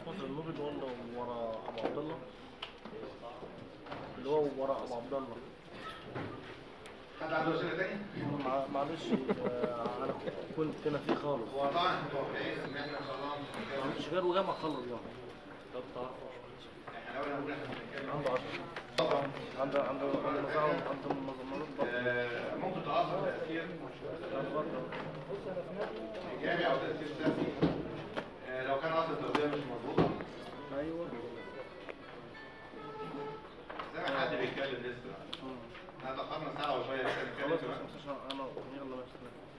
محفظ النور اللي هو اللي ورا ابو عبد الله اللي هو ورا ابو عبد الله حد عنده اسئله تاني؟ مع- معلش آه، انا كنت هنا فيه خالص هو طبعا متوقعين ان احنا ان شاء الله مش ما هنتكلم كنتش غير وجامع خلص يعني احنا اول هنقول احنا بنتكلم عنده 10 طبعا عنده عنده عنده مزرعه عنده مزرعه برضه آه، ممكن تأثر تأثير إيجابي أو تأثير سلبي آه، لو كان أصل التغذية مش مظبوطة ايوه زي ما حد بيتكلم لسه احنا تأخرنا ساعة وشوية لسه نتكلم خلاص كمان بس مش انا يلا بس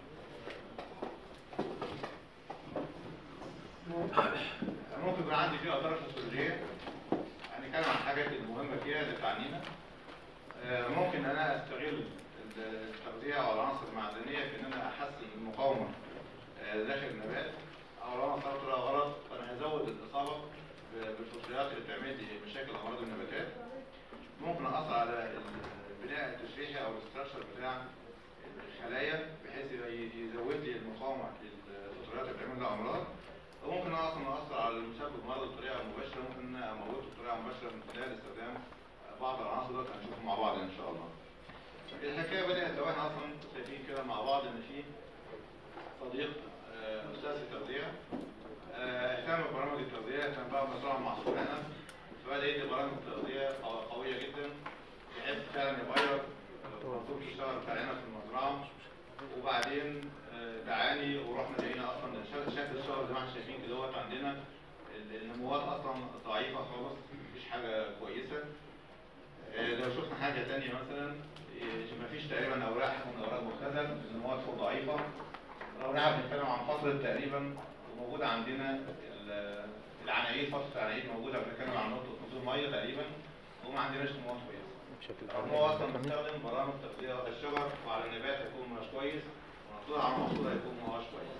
ممكن يكون عندي فيه آثار فسيولوجية هنتكلم عن الحاجات المهمة فيها اللي تعنينا آه، ممكن أنا أستغل التغذية أو العناصر المعدنية في إن أنا أحسن المقاومة آه، داخل النبات أو لو أنا صرفت لها غلط فأنا هزود الإصابة ب- بالفطريات اللي بتعمل لي مشاكل أمراض النباتات ممكن أثر على البناء التشريحي أو الاستراكشر بتاع الخلايا بحيث ي- يزود لي المقاومة للفطريات اللي بتعمل لها أمراض وممكن اصلا اثر على المسبب مرض بطريقه مباشره ممكن اموته بطريقه مباشره من خلال استخدام بعض العناصر دول هنشوفهم مع بعض ان شاء الله. الحكايه بدات لو احنا اصلا شايفين كده مع بعض ان في صديق آه، استاذ في التغذيه آه، اهتم ببرامج التغذيه كان بقى مزرعه محصول عنب فبدا يدي برامج تغذيه قو- قويه جدا بحيث فعلا يغير منظومه الشغل بتاع العنب في المزرعه وبعدين آه، دعاني ورحنا لقينا اصلا شكل شكل الشهر زي ما احنا شايفين كده دوت عندنا ال- النموات اصلا ضعيفه خالص مفيش حاجه كويسه آه، لو شفنا حاجه تانية مثلا آه، مفيش تقريبا اوراق من اوراق مختزل النموات فوق ضعيفه الاوراق بنتكلم عن فتره تقريبا وموجوده عندنا ال- العنايد فتره العنايد موجوده بنتكلم عن نقطه نزول ميه تقريبا وما عندناش نموات كويسه بشكل هو اصلا بنستخدم برامج تغذيه الشجر وعلى النبات هيكون مش كويس ومحصول على المحصول هيكون ما هوش كويس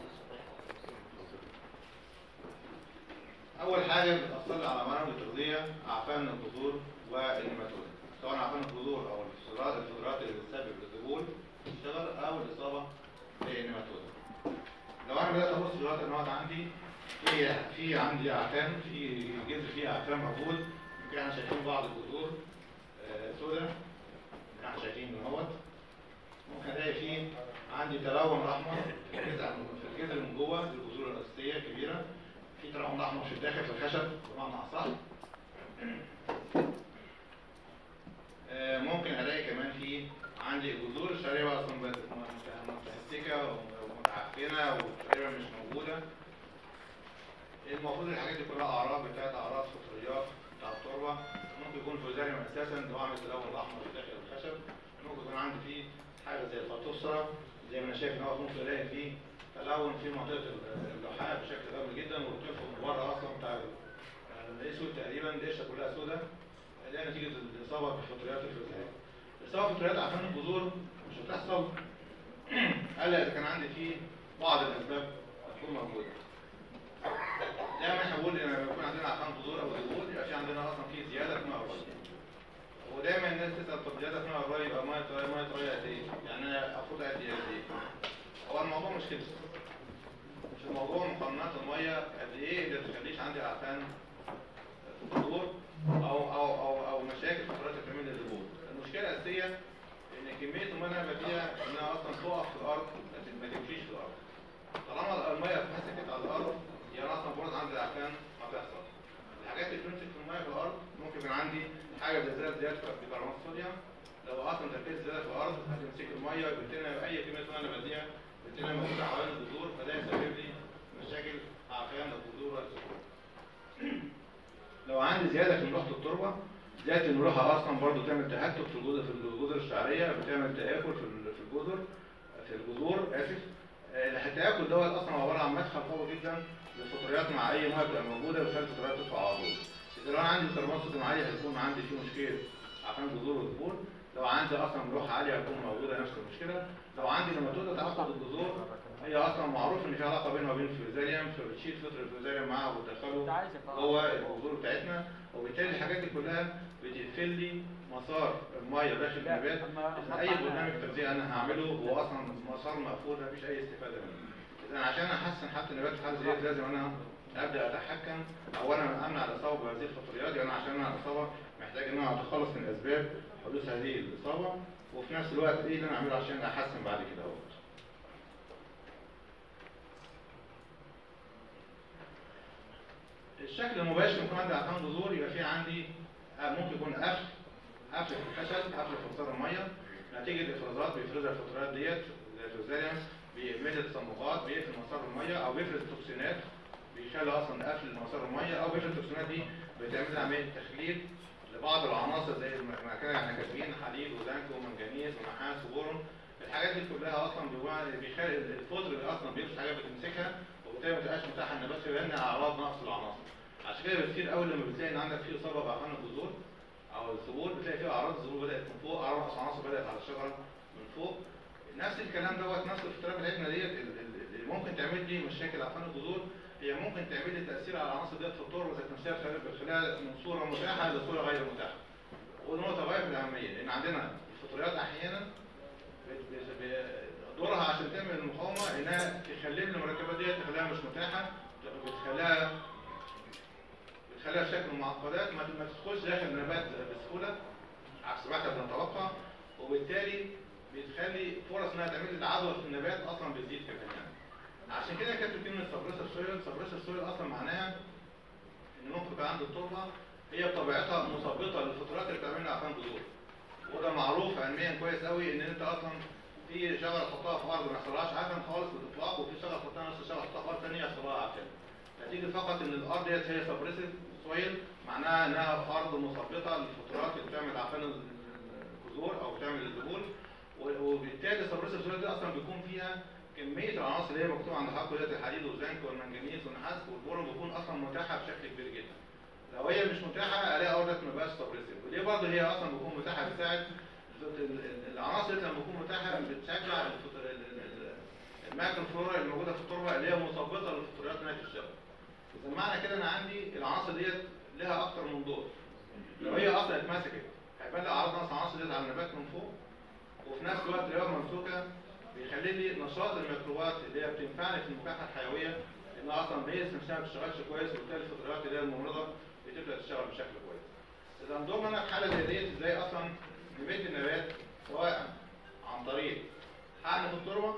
اول حاجه بتاثر لي على برامج التغذيه اعفان الجذور والنيماتود سواء اعفان الجذور او الفطرات الفطرات اللي بتسبب الذبول في الشجر او الاصابه بالنيماتود لو انا بدات ابص دلوقتي النهارده عندي في في عندي اعفان في جذر فيه اعفان موجود يمكن احنا شايفين بعض الجذور آه، سوداء احنا شايفين اهوت ممكن الاقي فيه عندي تلون احمر في الجذع في الجذر من جوه الجذور الاساسيه كبيره في تلون احمر في الداخل في الخشب بمعنى اصح آه، ممكن الاقي كمان في عندي جذور الشريبه اصلا بقت مت- متهسكه ومتعفنه وتقريبا مش موجوده المفروض الحاجات دي كلها اعراض بتاعت اعراض فطريات بتاع التربه ممكن يكون فوزاريوم اساسا اللي هو عامل التلون الاحمر في داخل الخشب ممكن يكون عندي فيه حاجه زي الفطوسره زي ما انا شايف ان هو ممكن الاقي فيه تلون في منطقه اللحاء بشكل غامق جدا والطفل من بره اصلا بتاع ال- الاسود تقريبا القشره كلها سوداء ده نتيجه الاصابه بالفطريات الفوزاريه الاصابه بالفطريات عشان الجذور مش هتحصل الا اذا كان عندي فيه بعض الاسباب هتكون موجوده دايما احنا بنقول لما يكون عندنا عفان جذور او ذبول يبقى في عندنا اصلا في زياده في نوع الري ودايما الناس تسال طب زياده في نوع الري يبقى ميه الري ميه الري قد ايه؟ يعني انا اخدها قد ايه قد ايه؟ هو الموضوع مش كده مش الموضوع مقننات الميه قد ايه اللي تخليش عندي عفان جذور او او او او مشاكل في قدرات التمرين للذبول المشكله الاساسيه ان كميه الميه اللي انا بديها انها اصلا تقف في الارض لكن ما تمشيش في الارض طالما الميه اتمسكت على الارض يعني اصلا فرص عندي العفان ما تحصل الحاجات اللي بتمسك في الميه في الارض ممكن يكون عندي حاجه زي زياده زياده في كربونات الصوديوم لو اصلا تركيز زياده في الارض هتمسك الميه بالتالي اي كميه ميه انا بديها بالتالي موجوده حوالين الجذور فده يسبب لي مشاكل عفان الجذور والسكون لو عندي زياده في ملوحه التربه زياده الملوحه اصلا برضو تعمل تهتك في الجذور في الجذور الشعريه بتعمل تاكل في ال- في الجذر في الجذور اسف آه، التاكل دوت اصلا عباره عن مدخل قوي جدا للفطريات مع اي ميه بتبقى موجوده بتخلي الفطريات تطلع على طول اذا لو انا عندي كربونات صوديوم عاليه هيكون عندي في مشكله عفان جذور وذبول لو عندي اصلا ملوحه عاليه هتكون موجوده نفس المشكله لو عندي نماتوده تعقد الجذور هي اصلا معروف ان في علاقه بينها وبين الفيوزاريوم فبتشيل فطر الفيوزاريوم معاها وتدخله جوه الجذور بتاعتنا وبالتالي الحاجات دي كلها بتقفل لي مسار الميه داخل النبات إذا اي برنامج تغذيه انا هعمله هو اصلا مسار مقفول مفيش اي استفاده منه اذا عشان احسن حتى النبات في حاله زي دي لازم انا ابدا اتحكم اولا امنع الاصابه بهذه الفطريات يعني عشان امنع الاصابه محتاج ان انا اتخلص من اسباب حدوث هذه الاصابه وفي نفس الوقت ايه اللي انا اعمله عشان احسن بعد كده اهوت الشكل المباشر يكون عندي ارقام جذور يبقى في عندي آه، ممكن يكون قفل قفل في الخشب قفل في مسار الميه نتيجه افرازات بيفرزها الفطريات ديت زي الفوزاريوم بيمد تصمقات بيقفل مسار الميه او بيفرز توكسينات بيخلي اصلا قفل مسار الميه او بيفرز التوكسينات دي بتعمل عمليه تخليد لبعض العناصر زي ما كان احنا كاتبين حديد وزنك ومنجنيز ونحاس وبورون الحاجات دي كلها اصلا بيبقى- بيخلي الفطر اللي اصلا بيلبس حاجات بتمسكها وبالتالي ما تبقاش متاحه النبات فيها لان اعراض نقص العناصر عشان كده كتير قوي لما بتلاقي ان عندك في اصابه بأعفان الجذور او الثبور بتلاقي فيها اعراض الظهور بدات من فوق اعراض نقص عناصر بدات على الشجره من فوق نفس الكلام دوت نفس الافتراء بتاعتنا ديت ال- ال- اللي ممكن تعمل لي مشاكل اعفان الجذور هي ممكن تعمل لي تاثير على العناصر ديت في التربه ذات نفسها بخلال- بخلال من صوره متاحه لصوره غير متاحه ونقطه غايه في الاهميه لان عندنا الفطريات احيانا بت- بت- ب- دورها عشان تعمل المقاومه انها تخلي لي المركبات ديت تخليها مش متاحه بتخليها بتخليها في شكل معقدات ما ما تدخلش داخل النبات بسهوله عكس ما احنا بنتوقع وبالتالي بتخلي فرص انها تعمل لي عدوى في النبات اصلا بتزيد كمان يعني. عشان كده كاتب كلمه سبريسر سويل سبريسر سويل اصلا معناها ان ممكن يبقى عند التربه هي بطبيعتها مثبطه للفطرات اللي بتعمل لها افان جذور وده معروف علميا كويس قوي ان انت اصلا في شجره تحطها في ارض ما يحصلهاش عفن خالص بالاطلاق وفي شجره تحطها نفس الشجره تحطها في ارض ثانيه يحصل لها عفن نتيجه فقط ان الارض ديت هي سبريسيف سويل معناها انها ارض مثبطه للفطرات اللي بتعمل عفن الجذور او بتعمل الذبول و- وبالتالي السبريسيف سويل دي اصلا بيكون فيها كميه العناصر اللي هي مكتوبه عند حضرتك ديت الحديد والزنك والمنجنيز والنحاس والبورون بتكون اصلا متاحه بشكل كبير جدا لو هي مش متاحه الاقي اوردر ما بقاش سبريسيف ودي برضه هي اصلا بتكون متاحه بتساعد ال- ال- العناصر اللي لما بتكون متاحه بتشجع الفط- ال- ال- ال- الماكرو فلورا اللي موجوده في التربه اللي هي مثبطه للفطريات نهايه الشجره اذا معنى كده انا عندي العناصر ديت لها اكتر من دور لو هي اصلا اتمسكت هيبان لي اعراض نقص العناصر ديت على النبات من فوق وفي نفس الوقت لو هي ممسوكه بيخلي لي نشاط الميكروبات اللي هي بتنفعني في المكافحه الحيويه انها اصلا بيز نفسها ما بتشتغلش كويس وبالتالي الفطريات اللي هي الممرضه بتبدا تشتغل بشكل كويس. اذا دورنا انا في حاله زي ديت ازاي اصلا نمد النبات سواء عن طريق حقن في التربه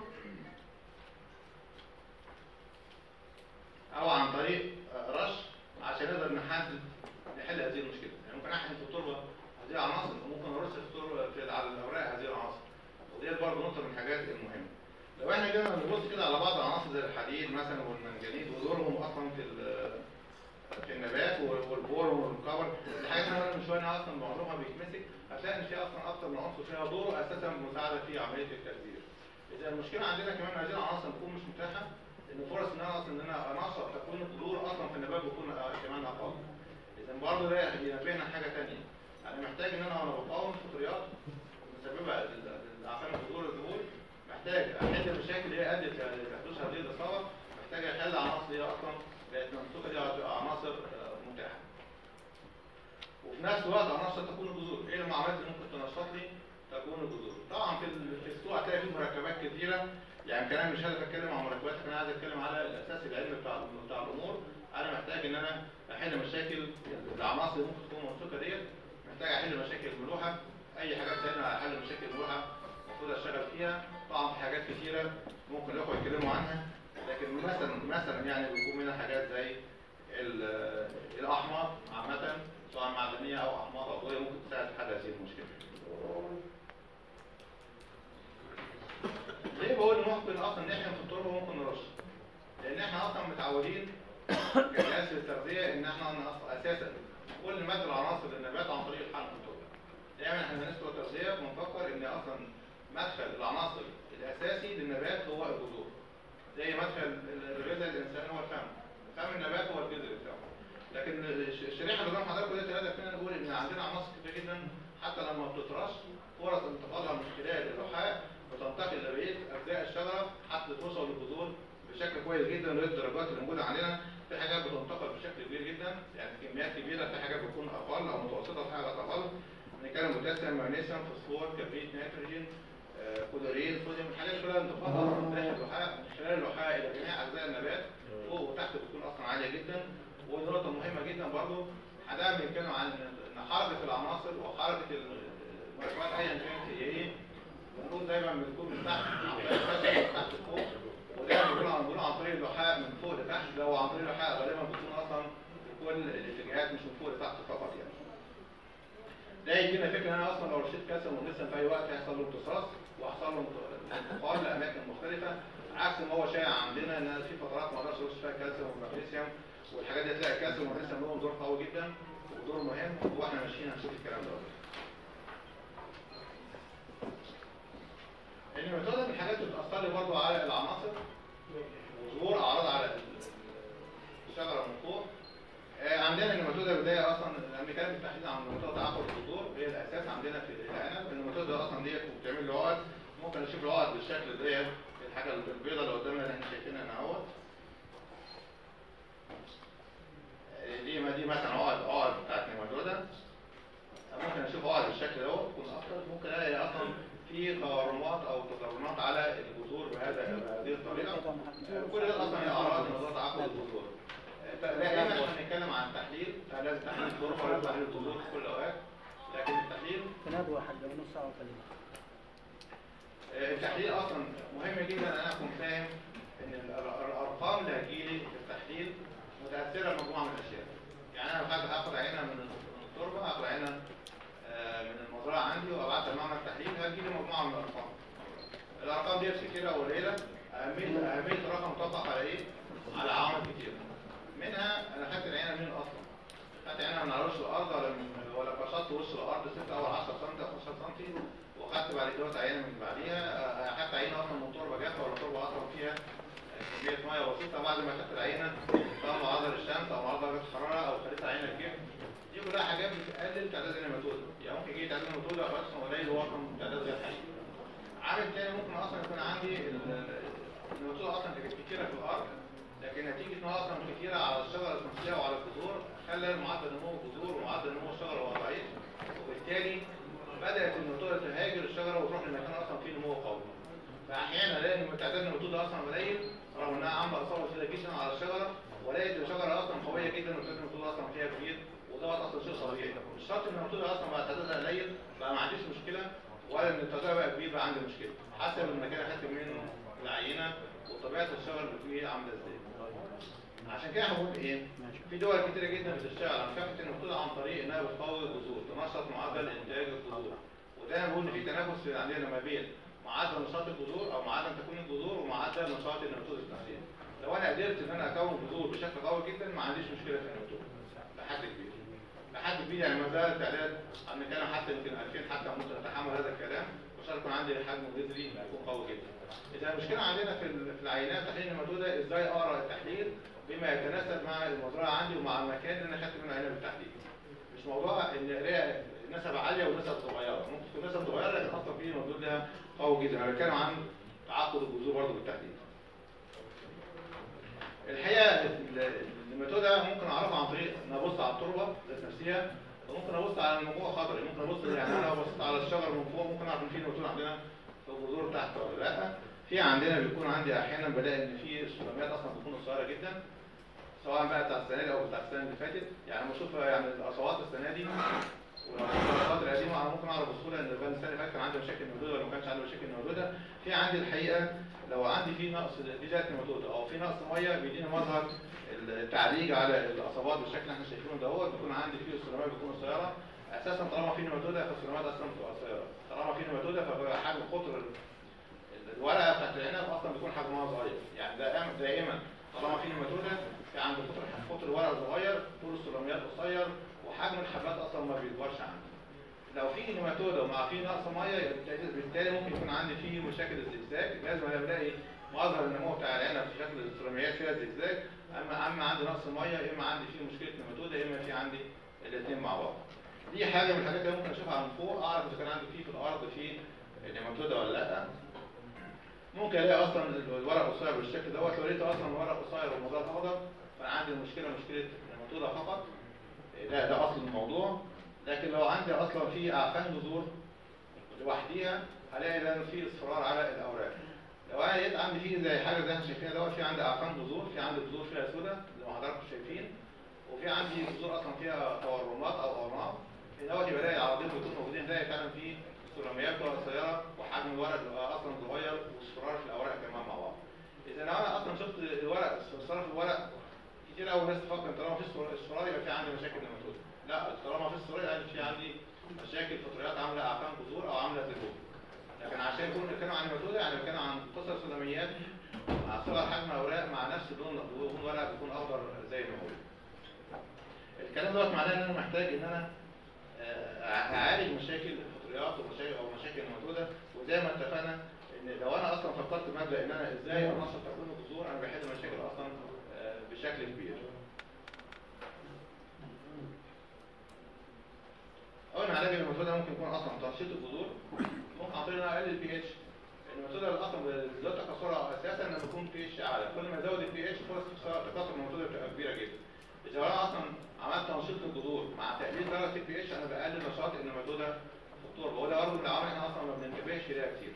او عن طريق آه، رش عشان نقدر نحدد نحل هذه المشكله يعني ممكن احقن في التربه هذه العناصر وممكن ارش في التربه في على الاوراق هذه العناصر وديت برضه نقطه من الحاجات المهمه لو احنا جينا نبص كده على بعض العناصر زي الحديد مثلا والمنجنيز ودورهم اصلا في ال- في النبات وال- والبور والكبر الحاجات اللي انا من شويه إنها اصلا معظمها بيتمسك هتلاقي ان في اصلا اكتر من عنصر فيها دور اساسا مساعده في عمليه التخدير. اذا المشكله عندنا كمان هذه العناصر بتكون مش متاحه ان فرص ان انا اصلا ان انا انشط تكوين الجذور اصلا في النبات بتكون آه، كمان اقل. اذا برضه ده ينبهنا حاجه ثانيه انا محتاج ان انا وانا بقاوم الفطريات مسببه لاعفان الجذور الذبول محتاج احل المشاكل اللي هي ادت لحدوث هذه الاصابه محتاج احل عناصر هي اصلا بقت ممسوكه دي عناصر آه، متاحه. وفي نفس الوقت عناصر تكون الجذور، ايه المعاملات اللي ممكن تنشط لي تكون الجذور؟ طبعا في ال- في السوق هتلاقي في مركبات كثيره يعني كلام مش هدف اتكلم عن مركبات انا عايز اتكلم على الاساس العلمي بتاع بتاع الامور انا محتاج ان انا احل مشاكل العناصر اللي ممكن تكون ممسوكه ديت محتاج احل مشاكل الملوحه اي حاجات تانية على حل مشاكل الملوحه المفروض اشتغل فيها طبعا في حاجات كثيره ممكن الاخوه يتكلموا عنها لكن مثلا مثلا يعني بيكون منها حاجات زي ال- الاحماض عامه سواء معدنيه او احماض عضويه ممكن تساعد في حل هذه المشكله. ليه بقول ممكن اصلا نحقن في التربه وممكن نرش؟ لان احنا اصلا متعودين كناس في التغذيه ان احنا نص- اساسا كل ماده العناصر للنبات عن طريق الحقن في التربه. دايما احنا بنسبه التغذيه بنفكر ان اصلا مدخل العناصر الاساسي للنبات هو الجذور. زي مدخل الغذاء الانسان هو الفم. فم النبات هو الجذر بتاعه. لكن الش- الشريحه اللي قدام حضراتكم دي ثلاثه فينا نقول ان عندنا عناصر كتير جدا حتى لما بتترش فرص انتقالها من خلال اللحاء بتنتقل لبقيه اجزاء الشجره حتى توصل للجذور بشكل كويس جدا لغايه الدرجات اللي موجوده عندنا في حاجات بتنتقل بشكل كبير جدا يعني كميات كبيره في حاجات بتكون اقل او متوسطه في حاجات اقل بنتكلم بوتاسيوم مغنيسيوم فوسفور كبريت نيتروجين آه، كلورين صوديوم الحاجات دي كلها انتقال اصلا من داخل اللحاء من خلال اللحاء الى جميع اجزاء النبات فوق وتحت بتكون اصلا عاليه جدا ودي نقطه مهمه جدا برضو حضرتك بنتكلم عن ان حركه العناصر وحركه المركبات ايا كانت هي ايه بنقول دايما بتكون من تحت من تحت لفوق ودايما بيكون عن بنقول عن طريق اللحاء من فوق لتحت لو عن طريق اللحاء غالبا بتكون اصلا في كل الاتجاهات مش من فوق لتحت فقط يعني ده يدينا فكره ان انا اصلا لو رشيت كالسيوم ولسه في اي وقت هيحصل له امتصاص ويحصل له انتقال لاماكن مختلفه عكس ما هو شائع عندنا ان في فترات ما اقدرش ارش فيها كالسيوم ومغنيسيوم والحاجات دي تلاقي الكالسيوم والمغنيسيوم لهم دور قوي جدا ودور مهم واحنا ماشيين هنشوف الكلام ده النيماتودا من الحاجات اللي بتاثر لي برضه على العناصر وظهور اعراض على الشجره من فوق آه، عندنا النيماتودا بدايه اصلا الامريكان بالتحديد عن النيماتودا تعاقد الجذور هي الاساس عندنا في العنب النيماتودا اصلا ديت بتعمل له عقد ممكن نشوف العقد بالشكل ديت الحاجه البيضاء اللي قدامنا اللي احنا شايفينها هنا اهوت آه، دي ما دي مثلا عقد عقد بتاعت نيماتودا ممكن اشوف عقد بالشكل دوت يكون اكتر ممكن الاقي اصلا في تورمات او تضررات على الجذور بهذا بهذه الطريقه آه، كل ده اصلا هي اعراض موضوع تعاقد الجذور دائما احنا بنتكلم عن التحليل فلازم تحليل التربه ولازم تحليل الجذور في كل الاوقات لكن التحليل في ندوة حد نص ساعة وكلمة آه، التحليل اصلا مهم جدا ان انا اكون فاهم ان ال- ال- الارقام اللي هتجيلي في التحليل متاثره بمجموعه من الاشياء يعني انا لو هاخد هاخد عينه من من التربه هاخد عينه آه، من المزرعه عندي وابعتها لمعمل التحليل هتجيلي مجموعه من الارقام الارقام دي كتيره قليله اهميه اهميه الرقم مطبق على ايه؟ على عوامل كتيره منها انا خدت العينه منين اصلا؟ خدت عينه من على وش الارض ولا من ولا بسطت وش الارض 6 او 10 سم او 15 سم وخدت بعد كده عينه من بعديها آه، اخدت عينه اصلا من تربه جافه ولا تربه اطرف فيها آه، كميه ميه بسيطه بعد ما خدت العينه طبعا معرضه للشمس او معرضه لدرجه الحراره او خليت العينه الجيم دي كلها حاجات بتقلل تعداد النيماتودا يعني ممكن يجي تعداد النيماتودا خلاص قليل هو رقم تعداد غير حقيقي عامل تاني ممكن اصلا يكون عندي ال- ال- النيماتودا اصلا كانت كتيره في الارض لكن نتيجه ان هو اصلا كتيره على الشجره النفسيه وعلى الجذور خلى معدل نمو الجذور ومعدل نمو الشجره هو ضعيف وبالتالي بدات النيماتودا تهاجر الشجره وتروح لمكان اصلا فيه نمو قوي فاحيانا الاقي ان تعداد النيماتودا اصلا قليل رغم انها عامله اصابه شديده جدا على الشجره ولقيت الشجره اصلا قويه جدا وتعداد النيماتودا اصلا فيها كبير وده اصلا شيء طبيعي مش شرط ان النيماتودا اصلا بقى تعدادها قليل بقى ما عنديش مشكله ولا ان التعداد بقى كبير بقى عندي مشكله حسب المكان اللي خدت منه العينه وطبيعه الشجر بتكون ايه عامله ازاي عشان كده احنا بنقول ايه في دول كتيره جدا بتشتغل على مكافحه النيماتودا عن طريق انها بتقوي الجذور تنشط معدل انتاج الجذور وده بنقول ان في تنافس في- عندنا ما بين معدل نشاط الجذور او معدل تكوين الجذور ومعدل نشاط النيماتودا النفسيه لو انا قدرت ان انا اكون جذور بشكل قوي جدا ما عنديش مشكله في النيماتودا لحد كبير لحد كبير يعني ما زال التعداد عم نتكلم حتى يمكن 2000 حتى ممكن اتحمل هذا الكلام وصار يكون عندي حجم جذري يكون قوي جدا. اذا المشكله عندنا في ال- في العينات تحليل النيماتودا ازاي اقرا التحليل بما يتناسب مع المزرعه عندي ومع المكان اللي انا خدت منه عينه بالتحليل. مش موضوع ان الاقي نسب عاليه ونسب صغيره، ممكن تكون نسب صغيره لكن اصلا في الموجود لها قوي جدا، انا بتكلم عن تعاقد الجذور برضه بالتحليل. الحقيقه ال- النيماتودا ممكن اعرفها عن طريق ان ابص على التربه ذات نفسها وممكن ابص على الموضوع خضري ممكن ابص يعني انا لو بصيت على الشجر من فوق ممكن اعرف ان في نيماتودا عندنا في الجذور تحت ولا لا في عندنا بيكون عندي احيانا بلاقي ان في سلامات اصلا بتكون قصيره جدا سواء بقى بتاع السنه دي او بتاع السنه اللي فاتت يعني لما اشوف يعني الاصوات السنه دي ولو الاصوات القديمه انا ممكن اعرف بسهوله ان الفان السنه اللي فاتت كان عندي مشاكل موجوده ولا ما كانش عندي مشاكل موجوده في عندي الحقيقه لو عندي في نقص في ذات نيماتودا او في نقص ميه بيديني مظهر التعريج على الاصابات بالشكل اللي احنا شايفينه دوت بيكون عندي فيه السلامات بتكون قصيره اساسا طالما في نيماتودا فالسلامات اصلا بتبقى قصيره طالما في نيماتودا فبقى حجم قطر ال- الورقه بتاعت العنب اصلا بيكون حجمها صغير يعني دائما دائما طالما في نيماتودا في عند قطر قطر الورقه صغير طول السلاميات قصير وحجم الحبات اصلا ما بيكبرش عندي لو في نيماتودا ومع في نقص ميه بالتالي- بالتالي ممكن يكون عندي فيه مشاكل الزجزاج لازم انا بلاقي مظهر النمو بتاع العنب في شكل السلاميات فيها زجزاج اما اما عندي نقص ميه يا اما عندي فيه مشكله نيماتودا يا اما في عندي الاثنين مع بعض دي حاجه من الحاجات اللي ممكن اشوفها من فوق اعرف اذا كان عندي فيه في الارض في نيماتودا ولا لا ممكن الاقي اصلا الورق قصير بالشكل دوت لو لقيت اصلا الورق قصير والموضوع اخضر فانا عندي المشكله مشكله نيماتودا فقط ده ده اصل الموضوع لكن لو عندي اصلا في اعفان جذور لوحديها هلاقي ده في اصفرار على الاوراق لو انا لقيت عندي فيه زي حاجه زي ما احنا شايفينها دوت في عندي ارقام بذور في عندي بذور فيها سودا زي ما حضراتكم شايفين وفي عندي بذور اصلا فيها تورمات او اورام دوت يبقى الاقي العرضين بيكونوا موجودين الاقي فعلا في سلميات قصيره وحجم الورق بيبقى اصلا صغير واصفرار في الاوراق كمان مع بعض اذا لو انا اصلا شفت الورق اصفرار في الورق كتير قوي ناس تفكر طالما في اصفرار يبقى في عندي مشاكل نيماتود لا طالما في اصفرار يعني في عندي مشاكل فطريات عامله اعفان بذور او عامله تلوث لكن عشان يكونوا بيتكلموا عن نيماتود يعني بيتكلموا عن قصر سلميات مع صغر حجم الاوراق مع نفس لون لون الورق بيكون اخضر زي ما هو الكلام دوت معناه ان انا محتاج ان انا آه، اعالج مشاكل الفطريات ومشاكل او مشاكل الموجوده وزي ما اتفقنا ان لو انا اصلا فكرت مبدا ان انا ازاي انشط تكوين الجذور انا بحل مشاكل اصلا آه، بشكل كبير. اول ما علاج الميثودة ممكن يكون اصلا تنشيط الجذور ممكن عن طريق ان انا اقلل البي اتش الميثودة اصلا ذات تكاثرها اساسا لما يكون بي اتش اعلى كل ما ازود البي اتش فرص تكاثر الميثودة بتبقى كبيره جدا اذا انا اصلا عملت تنشيط للجذور مع تقليل درجه البي اتش انا بقلل نشاط النيماتودا في التربه وده برضه من العوامل احنا اصلا ما بننتبهش ليها كتير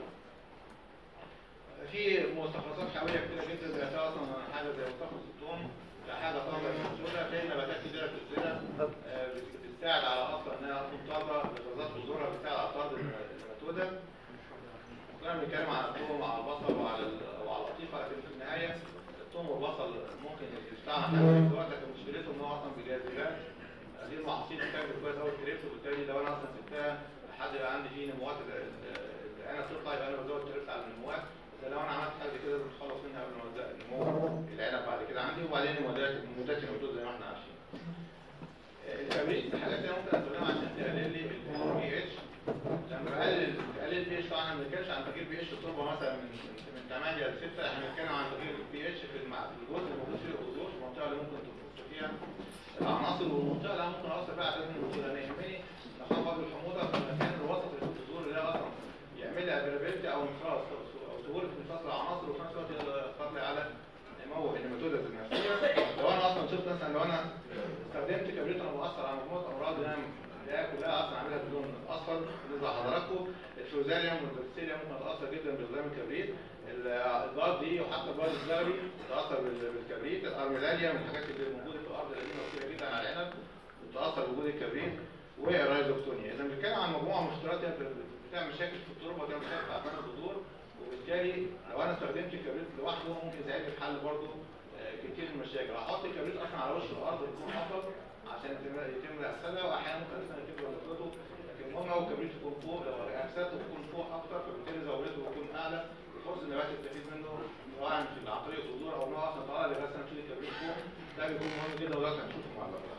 في مستخلصات حيويه كتيره جدا زي فيها اصلا حاجه زي مستخلص الثوم حاجه طازه موجوده في نباتات كتيره في الزرع آه، بت- بتساعد على اصلا انها تكون طازه بغازات بذورها بتساعد على طرد النيماتودا كنا بنتكلم على الثوم وعلى البصل وعلى ال- وعلى القطيفه لكن في النهايه الثوم والبصل ممكن يستعمل حاجه في الوقت لكن مشكلته ان هو اصلا بجاذبات دي المحاصيل بتعمل كويس قوي الكريبت وبالتالي لو انا اصلا سبتها لحد يبقى عندي فيه نموات ال- ال- العنب تطلع يبقى انا بزود الكريبت على النموات بس لو انا عملت حاجه كده لازم اتخلص منها قبل ما ابدا نمو العنب بعد كده عندي وبعدين المودات المودات الموجوده زي ما احنا عارفين. الكبريت الحاجات اللي ممكن استخدمها عشان تقلل لي البي اتش لما بقلل بقلل البي اتش طبعا احنا ما بنتكلمش عن تغيير بي اتش التربه مثلا من من 8 ل 6 احنا بنتكلم عن تغيير البي اتش في المع- في الجزء اللي موجود فيه الجذور في المنطقه اللي ممكن تخش فيها العناصر والمنطقه اللي أنا ممكن اوصل فيها عدد من الجذور انا يهمني نخفض الحموضه في المكان الوسط الجذور اللي هي اصلا يعمل لي افيلابيلتي او انفراس او سهوله انفراس العناصر وفي نفس الوقت يقدر لي على نمو النيماتودا النفسيه لو انا اصلا شفت مثلا لو انا استخدمت كبريت انا بأثر على مجموعه امراض اللي انا اللي هي كلها اصلا عاملها بدون اصفر بالنسبه لحضراتكم الفوزاريوم والبكتيريا ممكن تتاثر جدا باستخدام الكبريت ال- البار دي وحتى البار الزغبي تتاثر بال- بالكبريت الارميلاريا من الحاجات اللي موجوده في الارض القديمه كتير جدا على العنب بتتاثر بوجود الكبريت والرايزوكتونيا اذا بنتكلم عن مجموعه من المشتريات هي بتعمل مشاكل في التربه وتعمل مشاكل في اعمال الجذور وبالتالي لو انا استخدمت الكبريت لوحده ممكن يساعدني في حل برضه آه، كتير من المشاكل هحط الكبريت اصلا على وش الارض يكون افضل عشان يتم يتم غسالها واحيانا ممكن اصلا يتم غسالته لكن المهم هو الكبريت يكون فوق لو غسالته تكون فوق اكتر فبالتالي زاويته بتكون اعلى وفرص النبات يستفيد منه سواء في عن طريق الجذور او ان هو اصلا طالع لغسل نشيل الكبريت فوق ده بيكون مهم جدا وده هنشوفه مع الوقت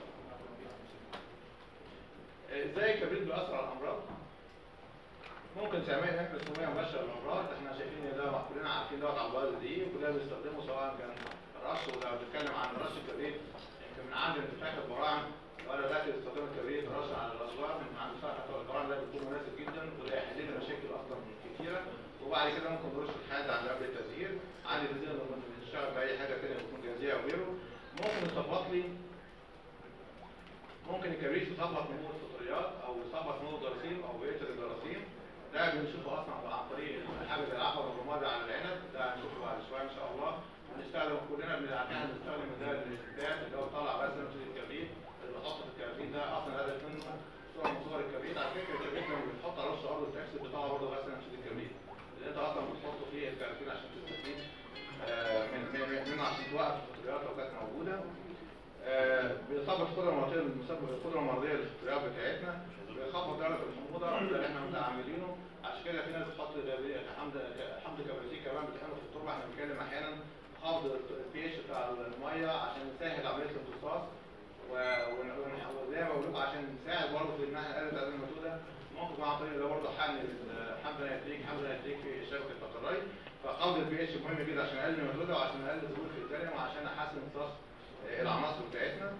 ازاي الكبريت بيأثر على الامراض؟ ممكن تعمل نحمل سمية مباشرة للأمراض احنا شايفين ان ده كلنا عارفين دوت على البلد دي وكلنا بنستخدمه سواء كان رش ولا بنتكلم عن رش الكبريت يمكن من عند انتفاخ البراعم وانا داخل استخدام الكبريت رش على الاشجار من عند انتفاخ البراعم ده بيكون مناسب جدا وده هيحل لنا مشاكل اصلا كتيرة وبعد كده ممكن نرش الحاد عند قبل التزهير عند التزهير لما بنشتغل بأي حاجة تانية بتكون جاهزية أو غيره ممكن يصبط لي ممكن الكبريت يصبط نمو الفطريات او يصبط نمو الجراثيم او بقيه الجراثيم ده بنشوفه اصلا عن طريق حاجه زي العفر الرمادي على العنب ده هنشوفه بعد شويه ان شاء الله بنستخدم كلنا بنعتمد بنستخدم ده الاستفاد اللي هو طالع بس نفس الكبريت اللي بحط في الكبريت ده اصلا هدف منه صوره من صور الكبريت على فكره الكبريت لما بتحط على وش ارض التكسب بيطلع برضه بس نفس الكبريت اللي انت اصلا بتحطه فيه الكراتين عشان تستفيد آه، من من- من- منه عشان توقف الفطريات لو كانت موجوده آه، بيصاب القدره المرضيه المسبب القدره المرضيه للفطريات بتاعتنا بيخفض درجه الحموضه ده اللي احنا متعاملينه عشان كده في ناس بتحط جابرية- حمض حمض كبريتيك كمان بتعمل في التربه احنا بنتكلم احيانا خفض البي اتش بتاع الميه عشان نسهل عمليه الامتصاص و- ون- ون- وزي ما بقول لكم عشان نساعد برضه في ان احنا نقلل تأثير الماتوده ممكن مع طريق ده برضه حمل حمض نيتريك حمض نيتريك في شبكه البطاريه فخفض البي اتش مهم جدا عشان اقلل الماتوده وعشان اقلل ظهور في الزرع وعشان احسن امتصاص العناصر بتاعتنا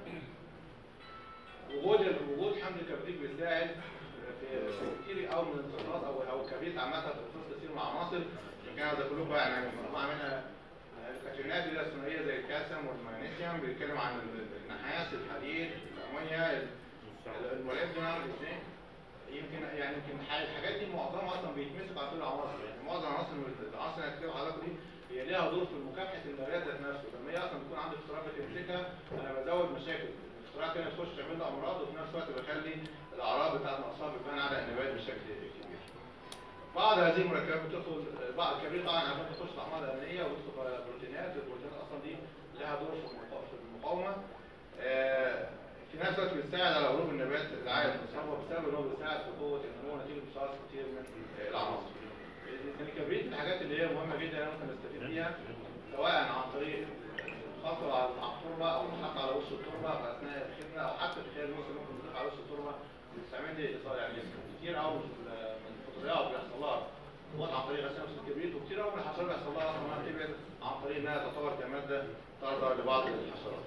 وجود وجود حمض الكبريت بيساعد في في كتير قوي من الامتصاص او او الكبريت عامه في امتصاص كتير من العناصر كان ده كلكم يعني مجموعه منها الكاتيونات اللي هي الثنائيه زي الكالسيوم والمغنيسيوم بيتكلم عن النحاس الحديد الامونيا الموليبدينم الزنك يمكن يعني يعني يمكن الح- الحاجات دي معظمها اصلا بيتمسك على طول العناصر يعني معظم العناصر العناصر اللي هتكتب حضرتك دي هي ليها دور في مكافحه النبات ذات نفسه لما هي اصلا بتكون عندي اختراق بتمسكها انا بزود مشاكل الاختراق تاني تخش تعمل له امراض وفي نفس الوقت بخلي الاعراض بتاعت الاصابع بتبان على النبات بشكل كبير. بعض هذه المركبات بتدخل بعض الكبريت طبعا عشان تخش في الاعمال الامنيه وتدخل بروتينات البروتينات اصلا دي لها دور في المقا- في المقاومه آه، في نفس الوقت بتساعد على هروب النبات العائد المصاب بسبب ان هو بيساعد في قوه النمو نتيجه امتصاص كتير من آه، العناصر. الكبريت من الحاجات اللي هي مهمه جدا أنا ممكن نستفيد بيها سواء عن طريق الخطر على على التربه او حتى على وش التربه في اثناء الخدمه او حتى في خلال الموسم ممكن نضيف على وش التربه بتستعمل لي اصابه يعني كتير قوي من الفطريات بيحصل لها وضع عن طريق غسيل الكبريت وكتير قوي من الحشرات بيحصل لها اصلا انها تبعد عن طريق انها تتطور كماده ترضى لبعض الحشرات.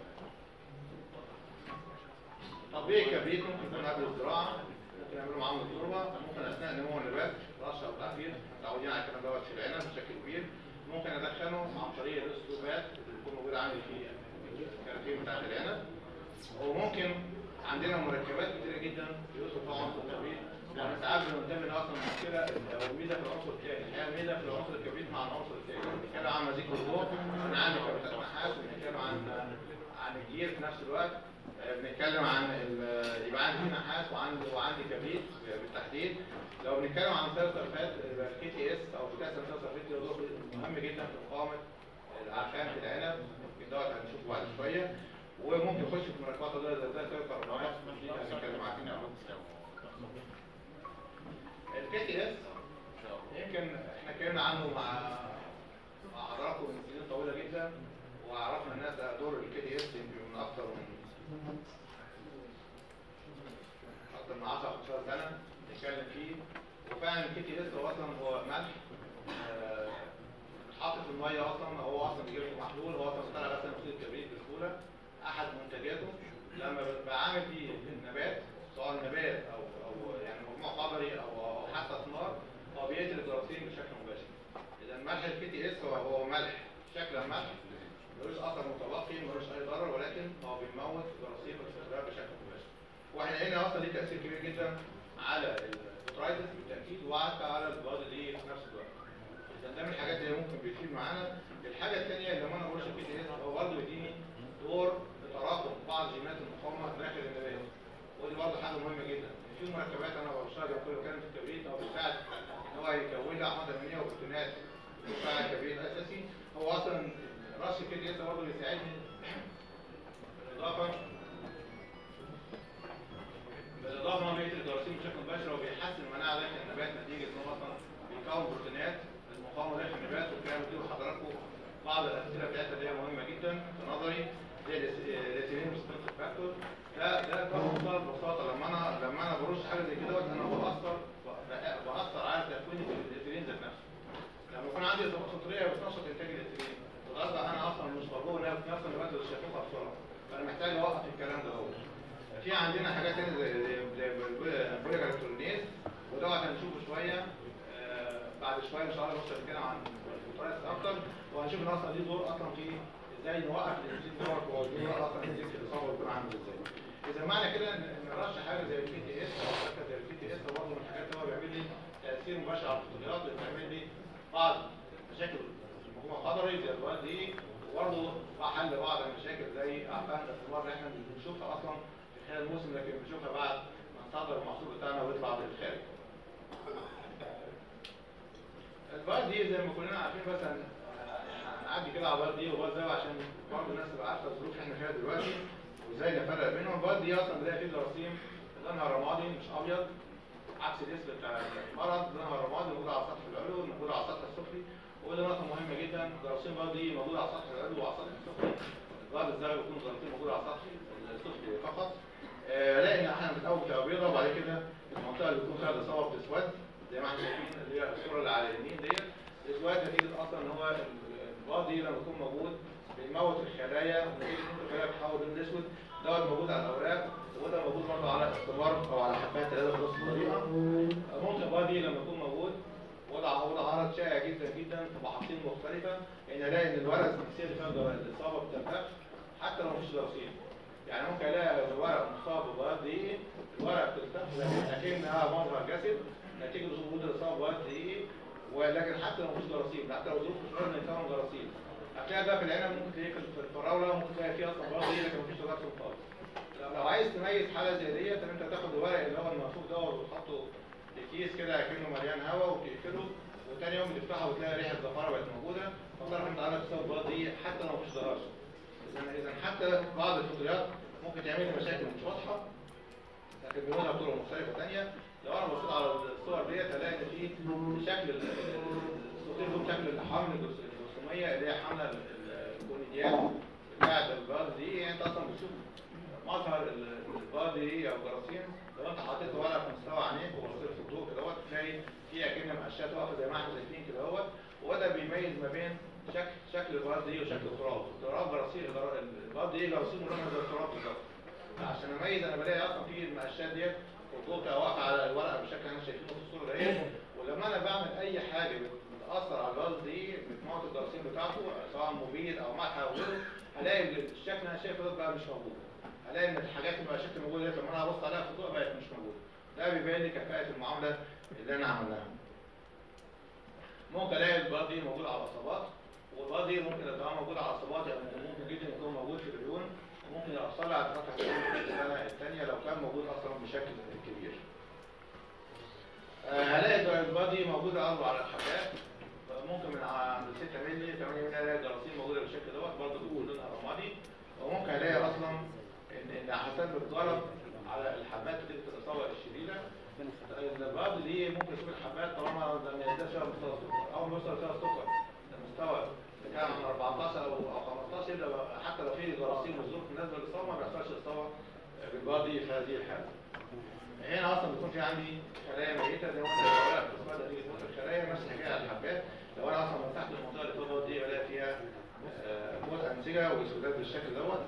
تطبيق الكبريت ممكن يكون قبل الزراعه ممكن نعمله معامله التربه ممكن اثناء نمو النبات رشه او تعفير متعودين على الكلام دوت في العنب بشكل كبير ممكن ادخله عن طريق الاسلوبات اللي بتكون موجوده عندي في الكراتين بتاعت العنب وممكن عندنا مركبات كتيره جدا بيدخل فيها عنصر الكبريت وانا ساعات بننتبه ان اصلا المشكله او الميزه في العنصر الثاني هي الميزه في العنصر الكبريت مع العنصر الثاني بنتكلم عن مزيج الضوء انا عندي كبريتات نحاس بنتكلم عن عن الجير في نفس الوقت آه، بنتكلم عن ال- يبقى عندي نحاس وعندي وعندي كبريت بالتحديد لو بنتكلم عن مثال صرفات الكي تي اس او بوتاسيوم مثال صرفات ده دور مهم جدا في مقاومه العفان في العنب يمكن دوت هنشوفه بعد شويه وممكن يخش في مركبات ضوئيه زي زي الكربونات دي هنتكلم عنها الكي تي اس يمكن احنا اتكلمنا عنه مع مع حضراتكم من سنين طويله جدا وعرفنا الناس ده دور الكي تي اس يمكن من اكثر من اكثر من 10 15 سنه نتكلم فيه وفعلا الكي تي اس هو اصلا هو ملح آه، بيتحط في الميه اصلا هو اصلا بيجيب له محلول هو اصلا بيطلع غسل اكسيد الكبريت بسهوله احد منتجاته لما بعمل فيه النبات سواء نبات او او يعني مجموع خضري او او حتى ثمار هو بيقتل الجراثيم بشكل مباشر اذا ملح الكي تي اس هو هو ملح شكلا ملح ملوش اثر متبقي ملوش اي ضرر ولكن هو بيموت جراثيم الفطريات بشكل مباشر واحنا هنا اصلا ليه تاثير كبير جدا على الفطرايتس بالتاكيد وحتى على البلاد دي في نفس الوقت اذا ده من الحاجات اللي ممكن بتفيد معانا الحاجه الثانيه اللي ما انا بقولش الكي تي اس هو برضه بيديني دور تراكم بعض جينات المقاومه داخل النبات ودي برضه حاجه مهمه جدا في مركبات انا بشتغل كل كان في الكبريت او بتساعد ان هو يكون لي احماض امينيه وبروتينات بتساعد الكبريت الاساسي هو اصلا راس الكي تي اس برضه بيساعدني بالاضافه بالاضافه ان هو بيقتل الجراثيم بشكل مباشر وبيحسن المناعه داخل النبات نتيجه ان هو اصلا بيكون بروتينات المقاومه داخل النبات والكلام ده لحضراتكم بعض الامثله بتاعتها اللي هي مهمه جدا في نظري زي الاتيلين سبنسر فاكتور ده ده ببساطه ببساطه لما انا لما انا برش حاجه زي كده انا باثر ب- باثر على تكوين الاتيلين ذات نفسه لما يكون عندي اصابات فطريه بتنشط انتاج الاتيلين وغصب انا اصلا مش مرغوب انها في نفس الوقت اللي شايفوها بسرعه فانا محتاج اوقف الكلام ده هو في عندنا حاجات تانية زي زي زي البوليجر الكترونيز ودوت هنشوفه شويه آه، بعد شويه ان شاء الله نوصل نتكلم عن الفطريات اكتر وهنشوف ان اصلا ليه دور اصلا في ازاي نوقف الانسولين دوت ودور اصلا الانسولين في الاصابه بيكون عامل ازاي اذا معنى كده ان إن نرشح حاجه زي الكي تي اس او حاجه زي الكي تي اس برضه من الحاجات اللي هو بيعمل لي تاثير مباشر على الفطريات وبيعمل لي بعض مشاكل المجموعه الخضري زي الواد دي وبرضه حل بعض المشاكل زي اعفان الاختبار اللي احنا بنشوفها اصلا في خلال الموسم لكن بنشوفها بعد ما نصدر المحصول بتاعنا ويطلع للخارج. البار دي زي ما كلنا عارفين بس هن- هنعدي كده على البار دي وبار ده عشان برضه الناس تبقى عارفه الظروف اللي احنا فيها دلوقتي وازاي نفرق بينهم البار دي اصلا بنلاقي فيه جراثيم لونها رمادي مش ابيض عكس الاسم بتاع المرض لونها رمادي موجود على السطح العلوي موجود على السطح السفلي وده نقطه مهمه جدا جراثيم البار دي موجوده على السطح العلوي وعلى السطح السفلي البار الزرقاء بيكون جراثيم موجوده على السطح السفلي فقط آه، لاقي ان احيانا بتقوم تبقى بيضاء وبعد كده المنطقه اللي بيكون فيها الاصابه بتسود زي ما احنا شايفين اللي هي الصوره اللي على اليمين ديت الاسود نتيجه اصلا ان هو البادي لما يكون موجود بيموت الخلايا ونتيجه ان الخلايا بتتحول لون اسود دوت موجود على الاوراق وده موجود برضه على الثمار او على حبات العياده بنفس الطريقه ممكن البادي لما يكون موجود وضع وضع عرض شائع جدا جدا في محاصيل مختلفه ان الاقي ان الورق السكسيه اللي فيها الاصابه بتنفخ حتى لو مفيش جراثيم يعني ممكن الاقي الورق مصاب ببياض دي الورقه بتلتف لكنها منظر جسد نتيجه وجود الاصابه بوقت دقيقي ولكن حتى لو مفيش جراثيم حتى لو ظروف مش لازم يكون جراثيم هتلاقي بقى في العنب ممكن تلاقي في الفراوله ممكن تلاقي فيها اصلا برضه لكن مفيش جراثيم خالص لو- لو عايز تميز حاله زي ديت ان انت تاخد الورق اللي هو المنفوخ دوت وتحطه في كيس كده كأنه مليان هواء وتقفله وتاني يوم بتفتحه وتلاقي ريحه زفاره بقت موجوده فتعرف انت عندك اصابه بوقت دي حتى لو مفيش ضرر اذا اذا حتى بعض الفطريات ممكن تعمل لي مشاكل مش واضحه لكن بنقولها بطرق مختلفه ثانيه لو انا بصيت على الصور ديت هلاقي ان في شكل ال- الصوتين دول شكل الحمل الجرس- الجرثوميه اللي هي حمله ال- ال- الكونيديات بتاعت الباز دي يعني انت اصلا بتشوف مظهر ال- الباز دي او جراثيم لو انت حطيت ورقه في مستوى عينيك وبصيت في الضوء كده تلاقي في اكن مقشات واقفه زي ما احنا شايفين كده اهوت وده بيميز ما بين شكل شكل الباز دي وشكل التراب التراب جراثيم الباز دي جراثيم ملونها زي التراب بالظبط عشان اميز انا بلاقي اصلا في المقشات ديت والضوء بتاع واقع على الورقه بالشكل اللي احنا شايفينه في الصوره ديت ولما انا بعمل اي حاجه بتاثر على الباز دي بتموت الجراثيم بتاعته سواء مبيد او ملح او غيره هلاقي إن الشكل اللي انا شايفه ده بقى مش موجود هلاقي ان الحاجات اللي المقشات الموجوده ديت لما انا ابص عليها في الضوء بقت مش موجوده ده بيبين لي كفاءه المعامله اللي انا عملناها ممكن الاقي الباز دي موجود على الاصابات والباز دي ممكن يبقى موجود على الاصابات يعني ممكن جدا يكون موجود في العيون وممكن يأثر لي على فتحة السنة الثانية لو كان موجود أصلا بشكل كبير. آه، هلاقي البادي موجودة برضه على الحاجات ممكن من عند 6 مللي 8 مللي الاقي الجراثيم موجودة بالشكل دوت برضه بيكون لونها رمادي وممكن الاقي أصلا إن إن حسب الضرب على الحبات نتيجة الإصابة الشديدة البعض دي ممكن يشوف الحبات طالما لما يزداد فيها مستوى السكر أول ما يوصل فيها السكر المستوى كان من 14 او أو 15 يبدا بقى- حتى لو في جراثيم وظروف بالنسبه للاصابه ما بيحصلش اصابه بالبادي في هذه الحاله. هنا اصلا بيكون في عندي خلايا ميته زي ما قلنا الورق بتستفاد نتيجه موت الخلايا نفس الحكايه على الحبات لو انا اصلا مسحت المنطقه اللي فوق دي بلاقي فيها آه، موت انسجه وسودات بالشكل دوت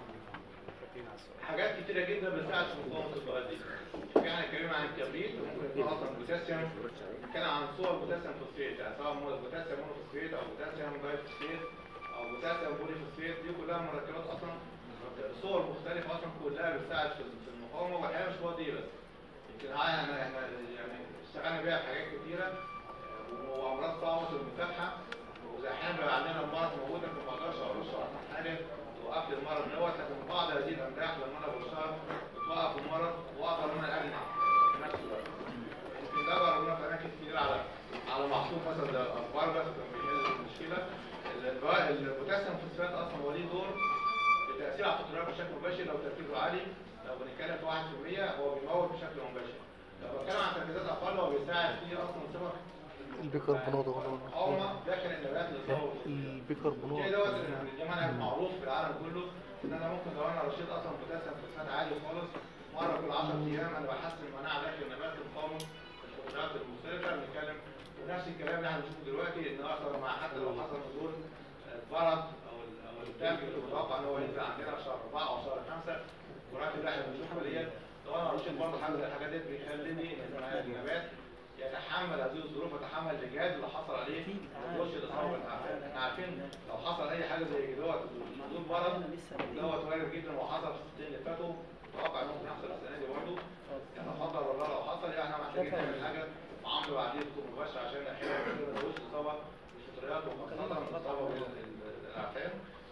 حاجات كتيره جدا بتساعد في مقاومه البؤات دي. في احنا اتكلمنا عن الكبريت ممكن يكون اصلا بوتاسيوم نتكلم عن صور بوتاسيوم فوسفيت يعني سواء مو- بوتاسيوم مونوفوسفيت او بوتاسيوم دايفوسفيت او بوتاسيوم بوليفوسفيت دي كلها مركبات اصلا صور مختلفه اصلا كلها بتساعد في في المقاومه والحقيقه مش هو دي بس يمكن اه احنا احنا يعني اشتغلنا بيها في حاجات كتيره آه، وامراض صعبه المتابعه واذا احيانا بيبقى عندنا المرض موجود لكن ما اقدرش ارش على حاجه توقف لي المرض دوت لكن بعض هذه الاملاح لما انا برشها بتوقف المرض واقدر ان انا اجمع في نفس الوقت يمكن ده جربناه في اماكن كتير على على محصول مثلا زي الاخبار بس كان بيحل المشكله ال- البوتاسيوم فوسفات اصلا هو ليه دور التاثير على الفطريات بشكل مباشر لو تركيزه عالي لو بنتكلم في 1% هو بيموت بشكل مباشر لو بتكلم عن تركيزات اقل هو بيساعد في اصلا صفر البيكربونات غلط المقاومه داخل النبات للصوت البيكربونات كده دوت دي منهج معروف في العالم كله ان انا ممكن لو انا رشيت اصلا بوتاسيوم فوسفات عالي خالص مره كل 10 ايام انا بحسن المناعه داخل النبات لمقاومه الفطريات المختلفه بنتكلم ونفس الكلام اللي احنا بنشوفه دلوقتي ان اصلا مع حتى لو حصل نزول برد او ال- او التلج اللي متوقع ان هو ينزل عندنا في شهر 4 او شهر 5 الكرات اللي احنا بنشوفها ديت لو انا رشيت برضه حاجه زي الحاجات ديت بيخليني ان النبات يتحمل هذه الظروف ويتحمل الاجهاد اللي حصل عليه ويخش الاصابه بالأعفان. احنا عارفين لو حصل اي حاجه زي دوت نزول برد دوت وارد جدا وحصل في السنين اللي فاتوا متوقع انه ممكن يحصل السنه دي برضه يعني لا قدر الله لو حصل يعني احنا محتاجين نعمل حاجه معامله بعدين تكون مباشره عشان احيانا ما نزودش الاصابه بالفطريات وخاصه الاصابه بالاعفان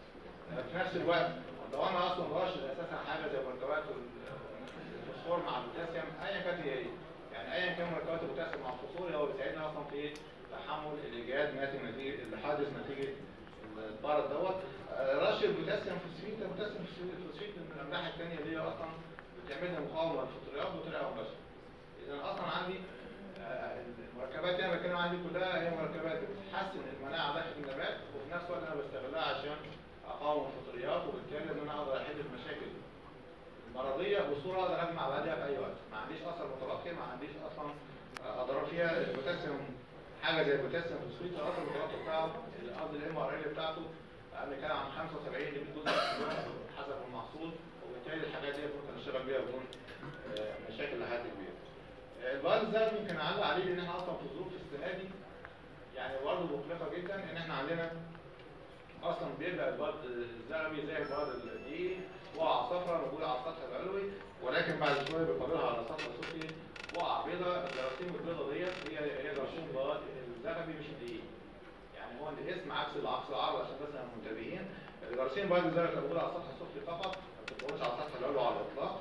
في نفس الوقت لو انا اصلا راشد اساسا حاجه زي مركبات الفوسفور مع البوتاسيوم ايا كانت هي ايه يعني ايا كان مركبات البوتاسيوم مع الفوسفور هو بيساعدنا اصلا في تحمل الاجهاد ناتج نتيجه اللي حادث نتيجه البرد دوت آه، رش البوتاسيوم فوسفيت البوتاسيوم فوسفيت من الاملاح الثانيه اللي هي اصلا بتعمل لي مقاومه للفطريات بطريقه مباشره اذا اصلا عندي آه، المركبات اللي انا بتكلم عنها دي كلها هي مركبات بتحسن المناعه داخل النبات وفي نفس الوقت انا بستغلها عشان اقاوم الفطريات وبالتالي ان انا اقدر احل المشاكل المرضيه بصوره اقدر اجمع بعدها في اي وقت ما عنديش اثر متبقي ما عنديش اصلا آه، اضرار فيها البوتاسيوم حاجه زي البوتاسيوم فوسفيت الاثر المتبقي بتاعه قصدي الام ار ال بتاعته انا بنتكلم عن 75 ل 100 جزء في اليوم حسب المحصول وبالتالي الحاجات دي ممكن اشتغل بيها بدون آه، مشاكل لحد كبير. البعض ده ممكن اعلق عليه لان احنا اصلا في ظروف السنه دي يعني برضه مقلقه جدا ان احنا عندنا اصلا بيبقى البعض الزغبي زي البعض الدقيق بقعه صفراء موجوده على السطح العلوي ولكن بعد شويه بيقابلها على السطح السفلي بقعه بيضاء الجراثيم البيضاء ديت هي هي جراثيم بيضاء الذهبي مش الدقيق يعني هو الاسم عكس العكس العرض عشان بس احنا منتبهين الجراثيم البيضاء زي ما موجوده على السطح السفلي فقط ما بتكونش على السطح العلوي على الاطلاق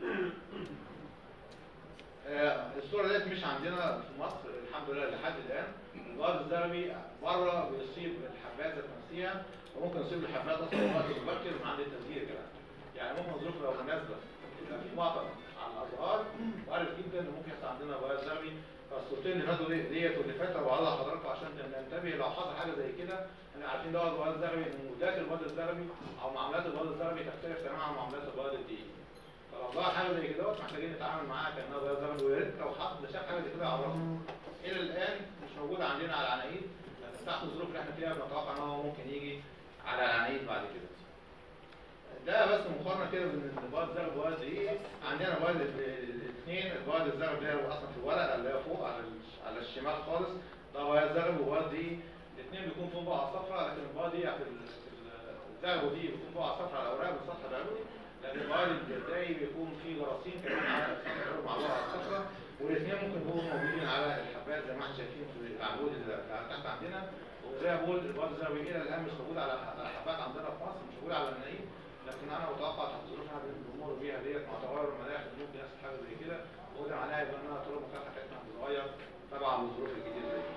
آه، الصورة ديت مش عندنا في مصر الحمد لله لحد الآن الغاز الذهبي بره بيصيب الحبات ذات نفسها وممكن يصيب الحبات أصلا في وقت مبكر من عند التسجيل كمان يعني ممكن ظروف لو مناسبة يبقى في مطر على الأزهار وارد جدا إن ممكن يحصل عندنا غاز ذهبي فالصورتين اللي فاتوا دي- ديت واللي فاتوا بعرضها لحضراتكم عشان ننتبه لو حصل حاجة زي كده احنا عارفين دوت الغاز الذهبي إن معدات الغاز الذهبي أو معاملات الغاز الذهبي تختلف تماما عن معاملات الغاز الدقيق فلو ظهر حاجه زي كده محتاجين نتعامل معاها كانها غير زمن ويا ريت لو حد شاف حاجه زي كده يعرفنا الى الان مش موجود عندنا على العنايد لكن تحت الظروف اللي احنا فيها بنتوقع ان هو ممكن يجي على العنايد بعد كده ده بس مقارنه كده بين البايض الزرق والبايض ايه عندنا بايض الاثنين البايض الزرق اللي هو اصلا في الورقه اللي هي فوق على الش- على الشمال خالص ده بايض زرق وبايض دي الاثنين بيكون فيهم بقعه صفراء لكن البايض دي في ال- في الزرق دي بيكون بقعه صفراء على الاوراق بالسطح العلوي لكن البايض الجرداي بيكون فيه جراثيم كمان على السطح العلوي مع البقعه الصفراء والاثنين ممكن يكونوا موجودين على الحبات زي ما احنا شايفين في العمود اللي اللي تحت عندنا وزي ما بقول البايض الزرقي الى الان مش موجود على على حبات عندنا في مصر مش موجود على النايم لكن انا متوقع تحت الظروف اللي احنا بنمر بيها ديت مع تغير المناخ إن ممكن يحصل حاجه زي كده وده معناها يبقى انها طرق المكافحه بتاعتنا هتتغير طبعا للظروف الجديده دي.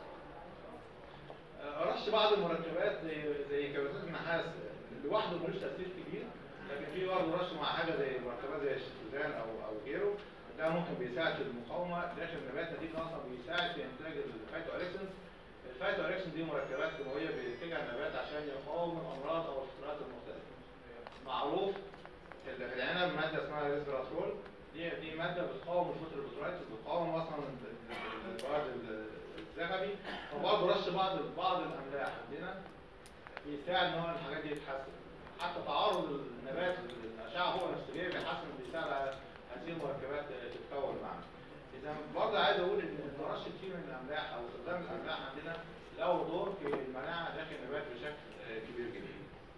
آه، رش بعض المركبات زي زي كبريتات النحاس لوحده ملوش تاثير كبير لكن في برضه رش مع حاجه زي مركبات زي الشتزان او او غيره ده ممكن بيساعد في المقاومه داخل النبات نتيجه اصلا بيساعد في انتاج الفايتو اريكسنز الفايتو اريكسن دي مركبات كيماويه بينتجها النبات عشان يقاوم الامراض او الفطرات المختلفه معروف في ال- في العنب ماده اسمها ريسبيراترول دي دي ماده بتقاوم الفطر البترايتس بتقاوم اصلا ال- ال- البعد ال- الذهبي وبرضه رش بعض بعض الاملاح عندنا بيساعد ان هو الحاجات دي تتحسن حتى تعرض النبات للاشعه فوق الانسولين بيحسن بيساعد على هذه المركبات تتكون معنا اذا برضه عايز اقول ان رش كتير من الاملاح او استخدام الاملاح عندنا له دور في المناعه داخل النبات بشكل آه، كبير جدا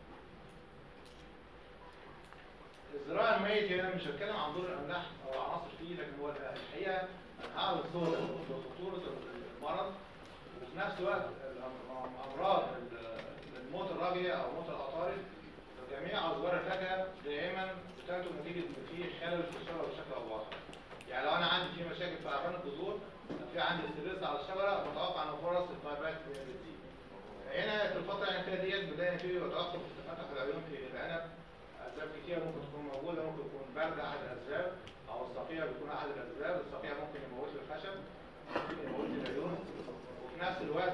الزراعه الميت هنا مش هتكلم عن دور الاملاح او عناصر فيه لكن هو الحقيقه انا هعرض صور لخطوره المرض وفي نفس الوقت الأم- امراض ال- الموت الربيع او موت العطارد جميع ازوار الفاكهه دائما بتنتج نتيجه ان في خلل في الشجره بشكل او باخر يعني لو انا عندي في مشاكل في عفان الجذور في عندي ستريس على الشجره بتوقع ان فرص الفايبات بتزيد هنا في الفتره اللي احنا فيها ديت بنلاقي في توقف في تفتح العيون في العنب اسباب كتير ممكن تكون موجوده ممكن يكون برد احد الاسباب او الصقيع بيكون احد الاسباب الصقيع ممكن يموت لي الخشب ممكن يموت لي العيون وفي نفس الوقت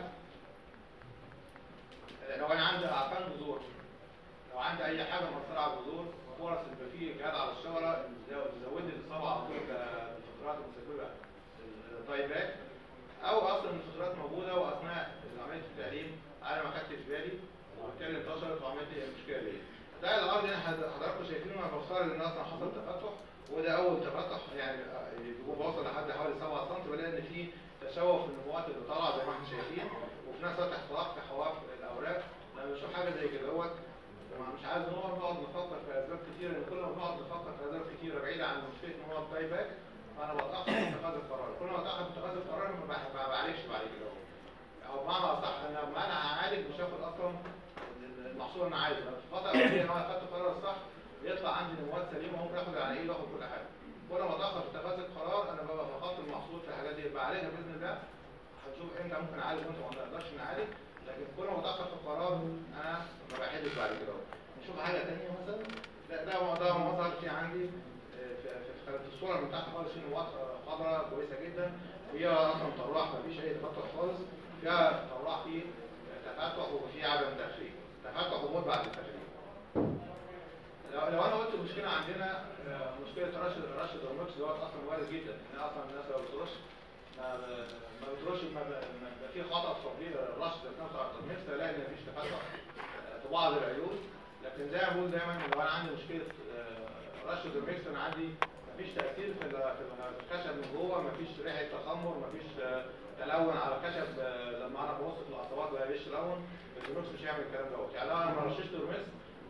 لو انا عندي اعفان جذور لو عندي اي حاجه مأثره على الجذور فرص يبقى فيه جهاد على الشجره تزود لي الاصابه على طول بالفطرات المسببه الطيبات او اصلا الفطرات موجوده واثناء عمليه التعليم انا ما خدتش بالي وبالتالي انتشرت وعملت لي المشكله دي ده الارض اللي حض- حضراتكم شايفينه انا بختار ان اصلا حصل تفتح وده اول تفتح يعني بيكون واصل لحد حوالي 7 سم بلاقي ان في تشوه في النموات اللي طالعه زي ما احنا شايفين وفي نفس الوقت اختراق في حواف الاوراق لما بشوف حاجه زي كده دوت طبعا مش عايز نقعد نقعد نفكر في اسباب كتيره لان كل ما بنقعد نفكر في اسباب كتيره بعيده عن مشكله ان هو التاي باك فانا بتاخر في اتخاذ القرار كل ما اتاخر في اتخاذ القرار ما بع- ما بعالجش بعد كده او بمعنى اصح انا لما انا هعالج مش هاخد اصلا المحصول اللي انا عايزه في الفتره الاولانيه لو انا خدت القرار الصح بيطلع عندي نموات سليمه ممكن اخد على ايه واخد كل حاجه كل ما اتاخر في اتخاذ القرار انا ببقى فقدت المحصول في الحاجات دي بعالجها باذن الله هنشوف امتى ممكن اعالج وامتى ما نقدرش نعالج لكن كل ما اتاخر في القرار انا ما بحلش بعد كده نشوف حاجه ثانيه مثلا لا ده ده مظهر في عندي آه، في في- في الصوره من تحت خالص في نموات خضراء كويسه جدا فيها اصلا طراح ما فيش اي تفتح خالص فيها طراح فيه تفتح وفي عدم تخريج تفتح وموت بعد التخريج لو لو انا قلت المشكله عندنا آه، مشكله رش رش الدرمكس دوت اصلا وارد جدا ان اصلا الناس لو بترش ما ما بترش ما ما- ما في خطا في تطبيق الرش ذات نفسه على الدرمكس تلاقي ان مفيش تفتح آه، في بعض العيون لكن زي ما بقول دايما لو انا عندي مشكله آه، رش الدرمكس انا عندي مفيش تاثير في ال- في الخشب من جوه مفيش ريحه تخمر مفيش آه، تلون على الخشب آه، لما انا ببص في الاصابات بلاقيش تلون الدرمكس مش هيعمل الكلام دوت يعني لو انا ما رشيتش درمكس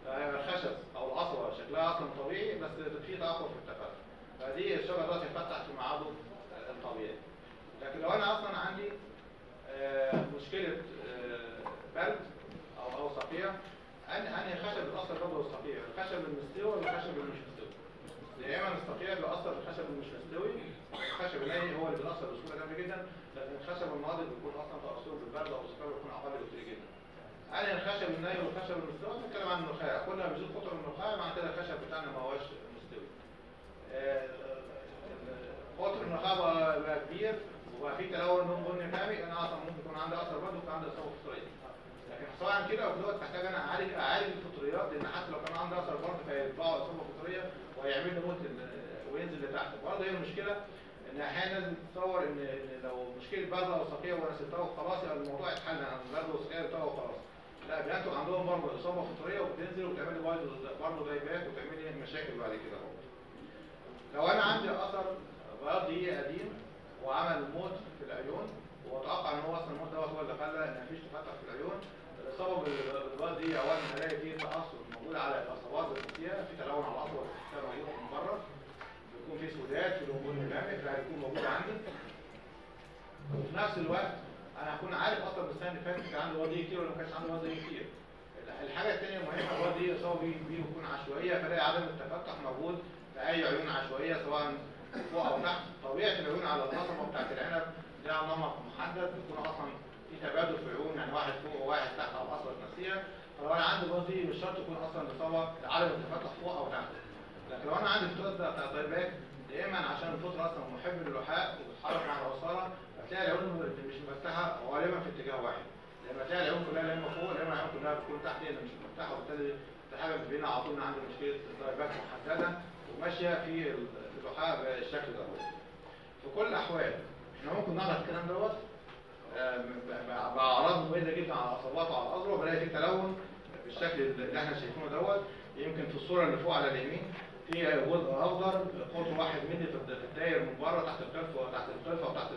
الخشب او العصبه شكلها اصلا طبيعي بس في تاخر في التفتح فدي الشجره ده تفتح في ميعاده الطبيعي لكن لو انا اصلا عندي آه، مشكله آه، برد او او صقيع انهي انهي خشب بيتاثر برضه بالصقيع الخشب المستوي ولا الخشب اللي مش مستوي دائما الصقيع بيأثر بالخشب اللي مش مستوي الخشب الني هو اللي بيتأثر بسهوله جامده جدا لكن الخشب الناضج بيكون اصلا تأثره بالبرد او الصقيع بيكون اقل بكتير جدا انهي الخشب الني والخشب المستوي بنتكلم عن النخاع كل ما بيزيد قطر النخاع معنى كده الخشب بتاعنا ما هوش مستوي آه، قطر النخاع بقى بقى كبير وبقى فيه تلون لون بني غامق انا اصلا ممكن يكون عندي اثر برضه ويكون عندي اصابه فطريه لكن سواء كده او كده محتاج انا اعالج اعالج الفطريات لان حتى لو كان عندي اثر برضه فيطلعوا اصابه فطريه وهيعمل لي موت ال- وينزل لتحت برضه هي المشكله ان احيانا لازم تتصور ان ان لو مشكله برد او صقيع وانا سبتها وخلاص يبقى الموضوع اتحل انا برد وصقيع سبتها وخلاص لا بينتج عندهم برضه اصابه فطريه وبتنزل وبتعمل لي برضه برضه دايبات وتعمل لي مشاكل بعد كده برضه لو انا عندي اثر بياض دي قديم وعمل موت في العيون واتوقع ان هو اصلا الموت دوت هو اللي خلى ان مفيش تفتح في العيون الاصابه بال- بالبياض دي اولا هلاقي فيه تاثر موجود على الاصابات الخفيه في تلون على الاصوات الخفيه موجوده من بره بيكون في سودات في لون غامق فهيكون موجود عندي وفي نفس الوقت انا هكون عارف اصلا من السنه اللي فاتت كان عندي وادي كتير ولا ما كانش عندي وادي كتير الحاجه الثانيه المهمه الوادي دي اصابه بيه بيه بتكون عشوائيه فلاقي عدم التفتح موجود في اي عيون عشوائيه سواء فوق او تحت طبيعه العيون على القصبه بتاعت العنب ليها نمط محدد بيكون اصلا في تبادل في عيون يعني واحد فوق وواحد تحت على القصبه النفسيه فلو انا عندي الوادي مش شرط يكون اصلا الاصابه عدم التفتح فوق او تحت لكن لو انا عندي الفطره بتاع الطيبات دايما عشان الفطره اصلا محب للوحاء وبتتحرك مع العصاره هتلاقي العيون اللي مش مفتحه غالبا في اتجاه واحد لما تلاقي العيون كلها لا اما فوق لا اما العيون كلها بتكون تحت لان مش مفتحه وبالتالي في حاجه بتبين على طول ان عندي مشكله طيبات محدده وماشيه في ال- في الوحاء بالشكل ده في كل الاحوال احنا ممكن نعرف الكلام دوت آه، ب- ب- باعراض مميزه جدا على الاصابات وعلى الاذرع بلاقي في تلون بالشكل اللي احنا شايفينه دوت يمكن في الصوره اللي فوق على اليمين في جزء اخضر قطر واحد مللي في في الداير من بره تحت القلفه وتحت القلفه وتحت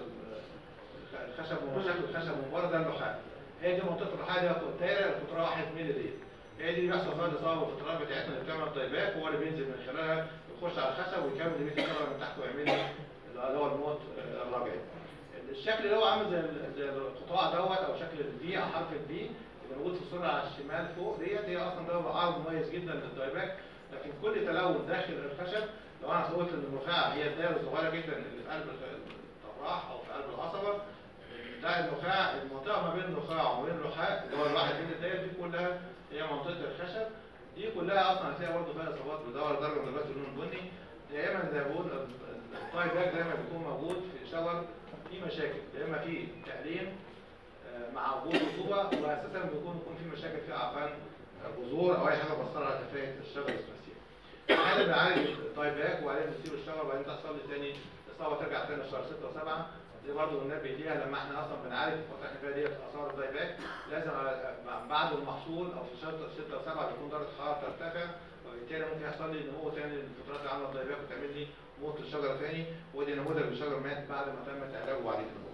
ال- الخشب وشكل الخشب من بره ده اللحاء هي دي منطقه اللحاء دي الدايره القطرها واحد مللي دي هي دي اللي بيحصل فيها الاصابه بالفطرات بتاعتنا اللي بتعمل الطيبات وهو اللي بينزل من خلالها يخش على الخشب ويكمل بيت الشجره من تحت ويعمل لي اللي هو الموت آه، الرابع الشكل اللي هو عامل زي ال- زي القطاع دوت او شكل الفي او حرف الفي اللي موجود في الصوره على الشمال فوق ديت هي اصلا ده عرض مميز جدا للدايباك لكن كل تلون داخل الخشب لو انا قلت ان النخاع هي الدائره الصغيره جدا اللي في قلب الطراح او في قلب العصبه ده النخاع المنطقه ما بين النخاع وما بين اللحاء اللي هو الواحد بين الدائره دي كلها هي منطقه الخشب دي كلها اصلا هتلاقي برضه فيها اصابات بدور درجه من درجات اللون البني دائما زي ما بقول الطاي باك دايما بيكون موجود في شجر في مشاكل يا اما في تقليم آه، مع وجود رطوبه واساسا بيكون يكون في مشاكل في عفان جذور او اي حاجه بتاثر على كفاءه الشجر الاساسيه. احيانا بنعالج الطاي باك وبعدين بنسيب الشجر وبعدين تحصل لي تاني اصابه ترجع تاني في شهر 6 و7 دي برضه بننبه ليها لما احنا اصلا بنعالج الفتره اللي فيها ديت اثار الطاي باك لازم أ- بعد المحصول او في شهر 6 و7 بيكون درجه الحراره ترتفع وبالتالي ممكن يحصل لي نمو تاني للفترات اللي عامله الطاي باك وتعمل لي موت الشجره تاني ودي نموذج للشجر مات بعد ما تم علاجه بعد كده.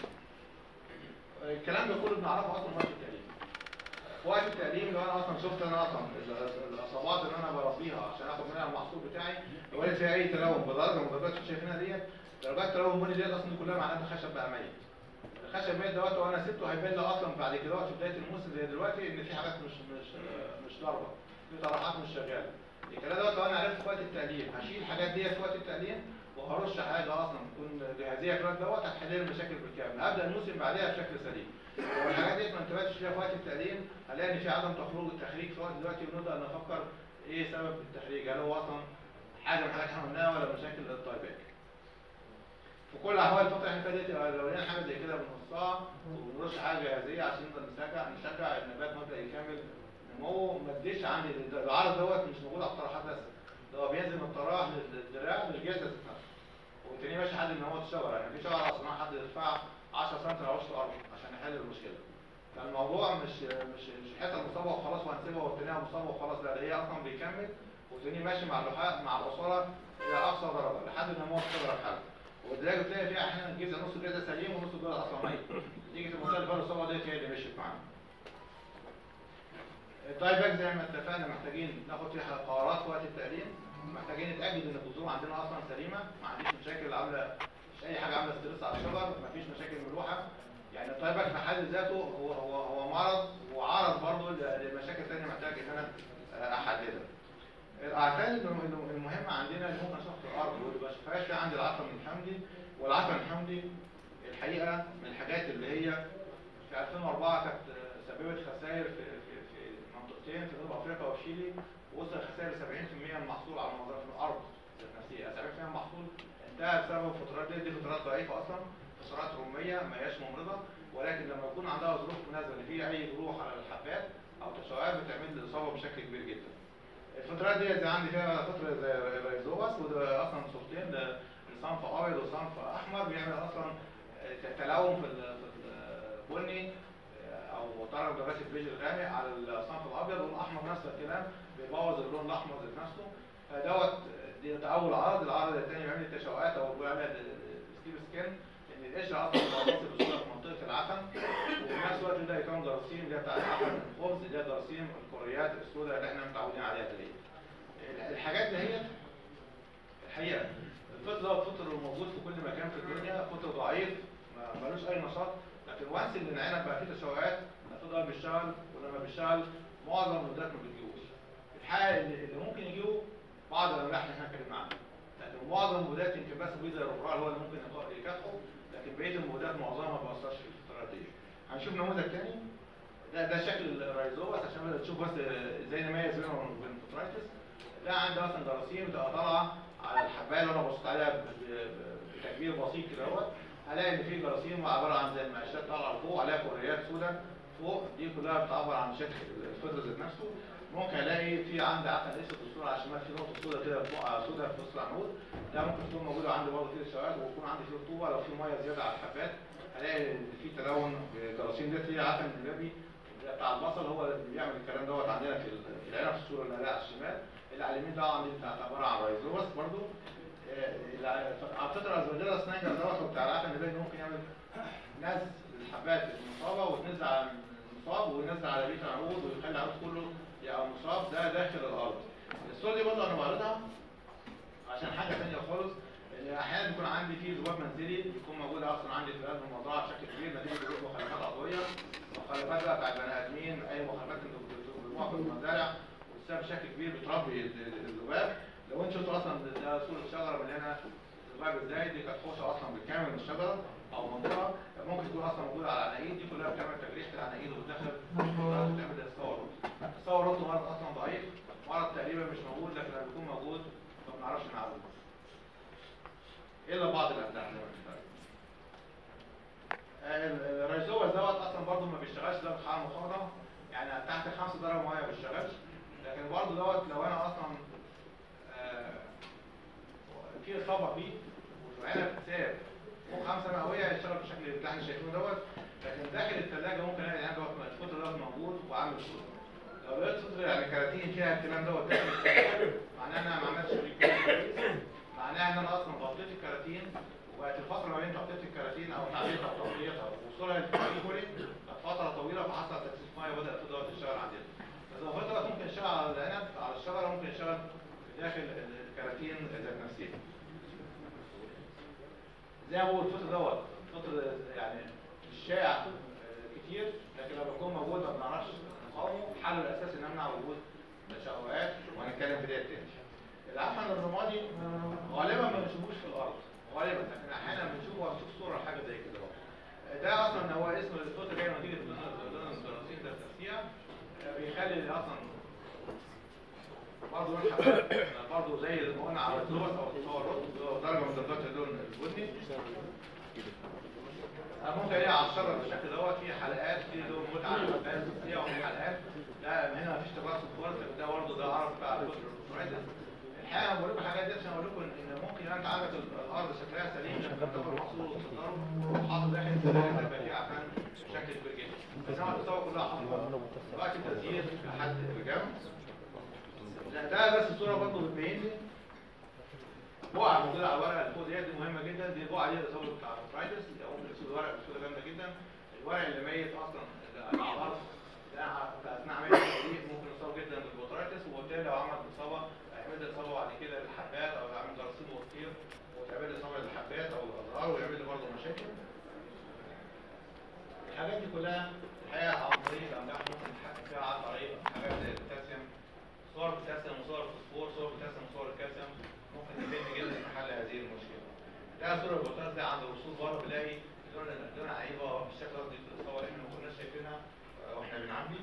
الكلام ده كله بنعرفه اصلا وقت التعليم. في وقت التعليم لو انا اصلا شفت انا اصلا ال- الاصابات اللي انا بربيها عشان اخد منها المحصول بتاعي لو لقيت فيها اي تلون بدرجه من الدرجات اللي شايفينها ديت درجات تلون بني ديت اصلا كلها معناها ان الخشب بقى ميت. الخشب ميت دوت وانا سبته هيبان لي اصلا بعد كده وقت في بدايه الموسم زي دلوقتي ان في حاجات مش مش مش ضاربه في طرحات مش شغاله. الكلام دوت لو انا عرفت في وقت التعليم هشيل الحاجات ديت في وقت التعليم وهرش حاجه اصلا تكون جاهزيه في الوقت دوت هتحل لي المشاكل بالكامل هبدا الموسم بعدها بشكل سليم لو الحاجات ديت ما انتبهتش فيها في وقت التعليم هلاقي ان في عدم تخرج التخريج في وقت دلوقتي ونبدا نفكر ايه سبب التخريج هل هو اصلا حاجه من الحاجات احنا عملناها ولا مشاكل الطيبات في كل الاحوال الفتره اللي احنا فاتت لو لقينا حاجه زي كده بنصها ونرش حاجه جاهزيه عشان نقدر نشجع نشجع النبات مبدا يكمل نمو ما تديش عندي العرض دوت مش موجود على الطراحات بس ده هو بينزل من الطراح للدراع للجلد نفسه والتاني ماشي حد ان هو الشجره يعني في شجره اصلا حد يرفع 10 سم او 10 الارض عشان يحل المشكله فالموضوع مش مش مش حته مصابه وخلاص وهنسيبها والتانيه مصابه وخلاص لا ده هي اصلا بيكمل والتاني ماشي مع اللحاء مع العصاره الى اقصى درجه لحد ما هو الشجره بحاله والدراج بتلاقي فيها احيانا جزء نص الجزء سليم ونص الجزء اصلا ميت تيجي في المنطقه اللي فيها الاصابه ديت هي اللي مشيت معانا التاي باك زي ما اتفقنا محتاجين ناخد فيها قرارات في وقت التقديم محتاجين نتاكد ان الجذور عندنا اصلا سليمه ما عنديش مشاكل عامله مش اي حاجه عامله ستريس على الشجر مفيش مشاكل ملوحه يعني التاي باك في حد ذاته هو هو هو مرض وعرض برضه ل- لمشاكل ثانيه محتاج ان انا آه، احددها الاعفان الم- الم- المهمه عندنا اللي ممكن اشوفها في الارض واللي ما بشوفهاش في عندي العفن الحمدي والعفن الحمدي الحقيقه من الحاجات اللي هي في 2004 كانت آه، سببت خسائر في في في منطقتين في جنوب افريقيا وشيلي وصل خسائر 70% من المحصول على مزرعه في الارض ذات نفسها 70% من المحصول انتهى بسبب فترات دي, دي فترات ضعيفه اصلا فترات رميه ما هياش ممرضه ولكن لما يكون عندها ظروف مناسبه اللي فيها اي جروح على الحبات او تشوهات بتعمل لي اصابه بشكل كبير جدا. الفترات دي زي عندي فيها فتره زي الريزوباس وده اصلا صورتين ل- لصنف ابيض وصنف احمر بيعمل اصلا آه، تلون في ال- في البني آه، او طرف درجات البيج الغامق على الصنف الابيض والاحمر نفس الكلام بيبوظ اللون الاحمر ذات نفسه فدوت دي ده اول عرض العرض الثاني بيعمل لي تشوهات او بيقول عليها سكيب سكين ان القشره اصلا بتتوصل بصوره في منطقه العفن وفي نفس الوقت يبدا يكون جراثيم اللي هي بتاع العفن الخبز اللي هي جراثيم الكوريات السوداء اللي احنا متعودين عليها دي الحاجات دي هي الحقيقه الفطر ده الفطر الموجود في كل مكان في الدنيا فطر ضعيف ما- ملوش اي نشاط لكن وانس ان العنب بقى فيه تشوهات الفطر ده بيشتغل ولما بيشتغل معظم النباتات ما بتجيبوش الحقيقه اللي اللي ممكن يجيبوا بعض الانواع اللي احنا اتكلمنا عنها لكن معظم المبيدات يمكن بس مبيد زي الرفراع هو اللي ممكن يق- يكافحه لكن بقيه المبيدات معظمها ما بيأثرش في الفترات دي هنشوف نموذج تاني ده ده شكل الرايزوباس عشان بس تشوف بس ازاي نميز بينهم وبين الفوترايتس ده عندي اصلا جراثيم بتبقى طالعه على الحبايه اللي انا بصيت عليها ب- ب- بتكبير بسيط كده اهوت هلاقي ان في جراثيم عباره عن زي المقاشات طالعه لفوق عليها كوريات سوداء فوق دي كلها بتعبر عن شكل الفطر ذات نفسه ممكن الاقي في عندي عفن اسود في الصوره على الشمال في نقطه سوداء كده فوق سوداء في وسط العنقود ده ممكن تكون موجوده عندي برضه فيه الشوائب ويكون عندي فيه رطوبه لو في ميه زياده على الحبات هلاقي ان في تلون بالجراثيم ديت هي عفن النبي ده بتاع البصل هو اللي بيعمل الكلام دوت عندنا في ال- في العنب في الصوره اللي هنلاقيها على الشمال اللي على اليمين ده عندي بتاع عباره عن رايزوبس برضه آه، اللي على- على فكره الزبدله سنايجر دوت بتاع العفن النبي ممكن يعمل نزل الحبات المصابه وتنزل على المصاب وينزل على بيت العروض ويخلي العروض كله يبقى مصاب ده داخل الارض الصوره دي برضه انا بعرضها عشان حاجه ثانيه خالص ان احيانا بيكون عندي فيه ذباب منزلي بيكون موجود اصلا عندي في قلب المزرعه بشكل كبير نتيجه وجود مخلفات عضويه مخلفات بقى بتاعت بني ادمين اي مخلفات انتوا بترموها في المزارع وتسبب بشكل كبير بتربي ال- ال- الذباب لو انت شفتوا اصلا ده صوره شجره مليانه ذباب ازاي دي كانت خوشه اصلا بالكامل من الشجره او منطقه ممكن تكون اصلا موجوده على العناقيد دي كلها بتعمل تجريح في العناقيد وبتدخل بتعمل الصور الصور رد مرض اصلا ضعيف مرض تقريبا مش موجود لكن لما بيكون موجود ما بنعرفش نعالجه الا بعض الابداع زي ما اتفقنا. آه، الريزوبا دوت اصلا برضه ما بيشتغلش ده بالحراره المخفضه يعني تحت 5 درجه ميه ما بيشتغلش لكن برضه دوت لو انا اصلا آه، في اصابه فيه وعنب ساب فوق 5 مئويه هيشتغل بالشكل اللي احنا شايفينه دوت لكن داخل الثلاجه ممكن الاقي العنب دوت الفطر دوت موجود وعامل صوره لو لقيت فطر يعني كراتين فيها الكلام دوت داخل الثلاجه معناها ان انا ما عملتش ريكورد كويس معناها ان انا اصلا غطيت الكراتين وقت الفتره ما بين تغطيه الكراتين او تعليقها او تغطيتها ووصولها للكوري كانت فتره طويله فحصل تكثيف ميه وبدات تقدر تشتغل عندنا. اذا فتره ممكن يشتغل على العنب على الشجره ممكن يشتغل في داخل الكراتين ذات نفسها. زي ما بقول الفطر دوت فطر يعني مش شائع آه، كتير لكن لما يكون موجود ما بنعرفش نقاومه حله الاساسي ان نمنع وجود تشوهات وهنتكلم في ديت تاني. العفن الرمادي غالبا ما بنشوفوش في الارض غالبا لكن احيانا بنشوفه وبنشوف صوره حاجه زي كده اهو. ده اصلا هو اسم الفطر جاي نتيجه الجراثيم ذات نفسها آه، بيخلي اصلا برضه لون حبات برضه زي ما قلنا على الدروس او التصور درجه من درجات اللون البني ممكن الاقي على الشجر بالشكل دوت في حلقات في لون متعه حلقات فيها وفي حلقات لا هنا مفيش تباسط خالص لكن ده برضه ده عرض بتاع الفطر الفرايدس الحقيقه انا بقول لكم الحاجات دي عشان اقول لكم ان ممكن يبقى انت عندك الارض شكلها سليم لكن انت تاخد محصول وتقدره وحاطط داخل الثلاجه تبقى فيه عفان بشكل كبير جدا بس انا التصور كلها حاططها وقت التسيير لحد الرجال لا ده بس الصوره برضه بتبين لي بقعه موجوده على الورقه اللي فوق ديت دي مهمه جدا دي البقعه دي الاصابه بتاع الفرايدس اللي هو ممكن تسيب الورق بصوره جامده جدا الورق اللي ميت اصلا على الارض ده في اثناء عمليه التدقيق ممكن الحاجات دي كلها الحقيقه عن طريق الاملاح ممكن نتحكم فيها عن طريق حاجات زي البوتاسيوم صور بوتاسيوم وصور فوسفور صور بوتاسيوم وصور الكالسيوم ممكن تفيد جدا في حل هذه المشكله. ده صوره البوتاسيوم دي عند الوصول بره بلاقي لون لون عيبه بالشكل ده دي الصور احنا ما كناش شايفينها آه، واحنا بنعبي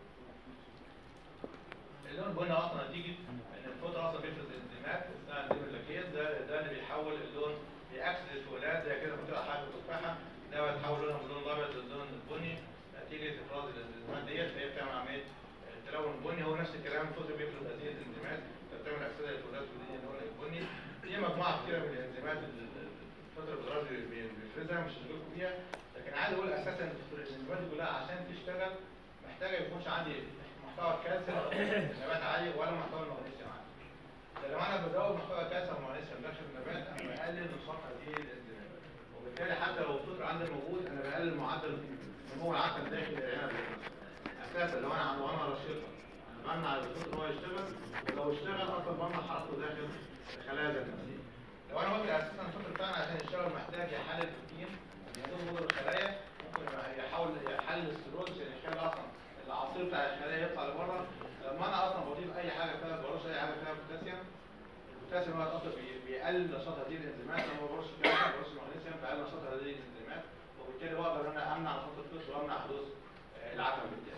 اللون البني اصلا نتيجه ان الفوتر اصلا بيفرز انزيمات اسمها انزيم اللاكيز ده ده اللي بيحول اللون بيأكسد الفولات زي كده بتبقى حاجه تفاحه ده بتحول لونها من اللون الابيض للون البني نتيجه افراز الانزيمات ديت فهي بتعمل عمليه التلون البني هو نفس الكلام الفوتر بيفرز هذه الانزيمات فبتعمل اكسده للفولات ودي اللون البني في مجموعه كتيره من الانزيمات اللي الفوتر بالراجل بيفرزها مش هنقولكم فيها لكن عايز اقول اساسا الانزيمات دي كلها عشان تشتغل محتاجه يكونش عندي محتوى الكالسيوم النبات عالي ولا محتوى المغنيسيوم عالي. ده لو انا بزود محتوى الكالسيوم والمغنيسيوم داخل النبات انا بقلل نشاط هذه الانزيمات. وبالتالي حتى لو الفطر عندي موجود انا بقلل معدل نمو العسل داخل العنب اساسا لو انا لو انا رشيقه انا بمنع الفطر ان هو يشتغل ولو اشتغل اصلا بمنع حركته داخل الخلايا ذات نفسها. لو انا واخد اساسا الفطر بتاعنا عشان يشتغل محتاج يحلل بروتين يزود مدر الخلايا ممكن يحاول يحلل الستيرويد عشان يخلي اصلا العصير بتاع الخلايا يطلع لبره لما انا اصلا بضيف اي حاجه فيها برش اي حاجه فيها بوتاسيوم البوتاسيوم هو اصلا بي- بيقلل نشاط هذه الانزيمات لما برش الكالسيوم برش المغنيسيوم بيقلل نشاط هذه الانزيمات وبالتالي بقدر ان انا امنع نشاط الفطر وامنع حدوث آه، العفن بالتالي.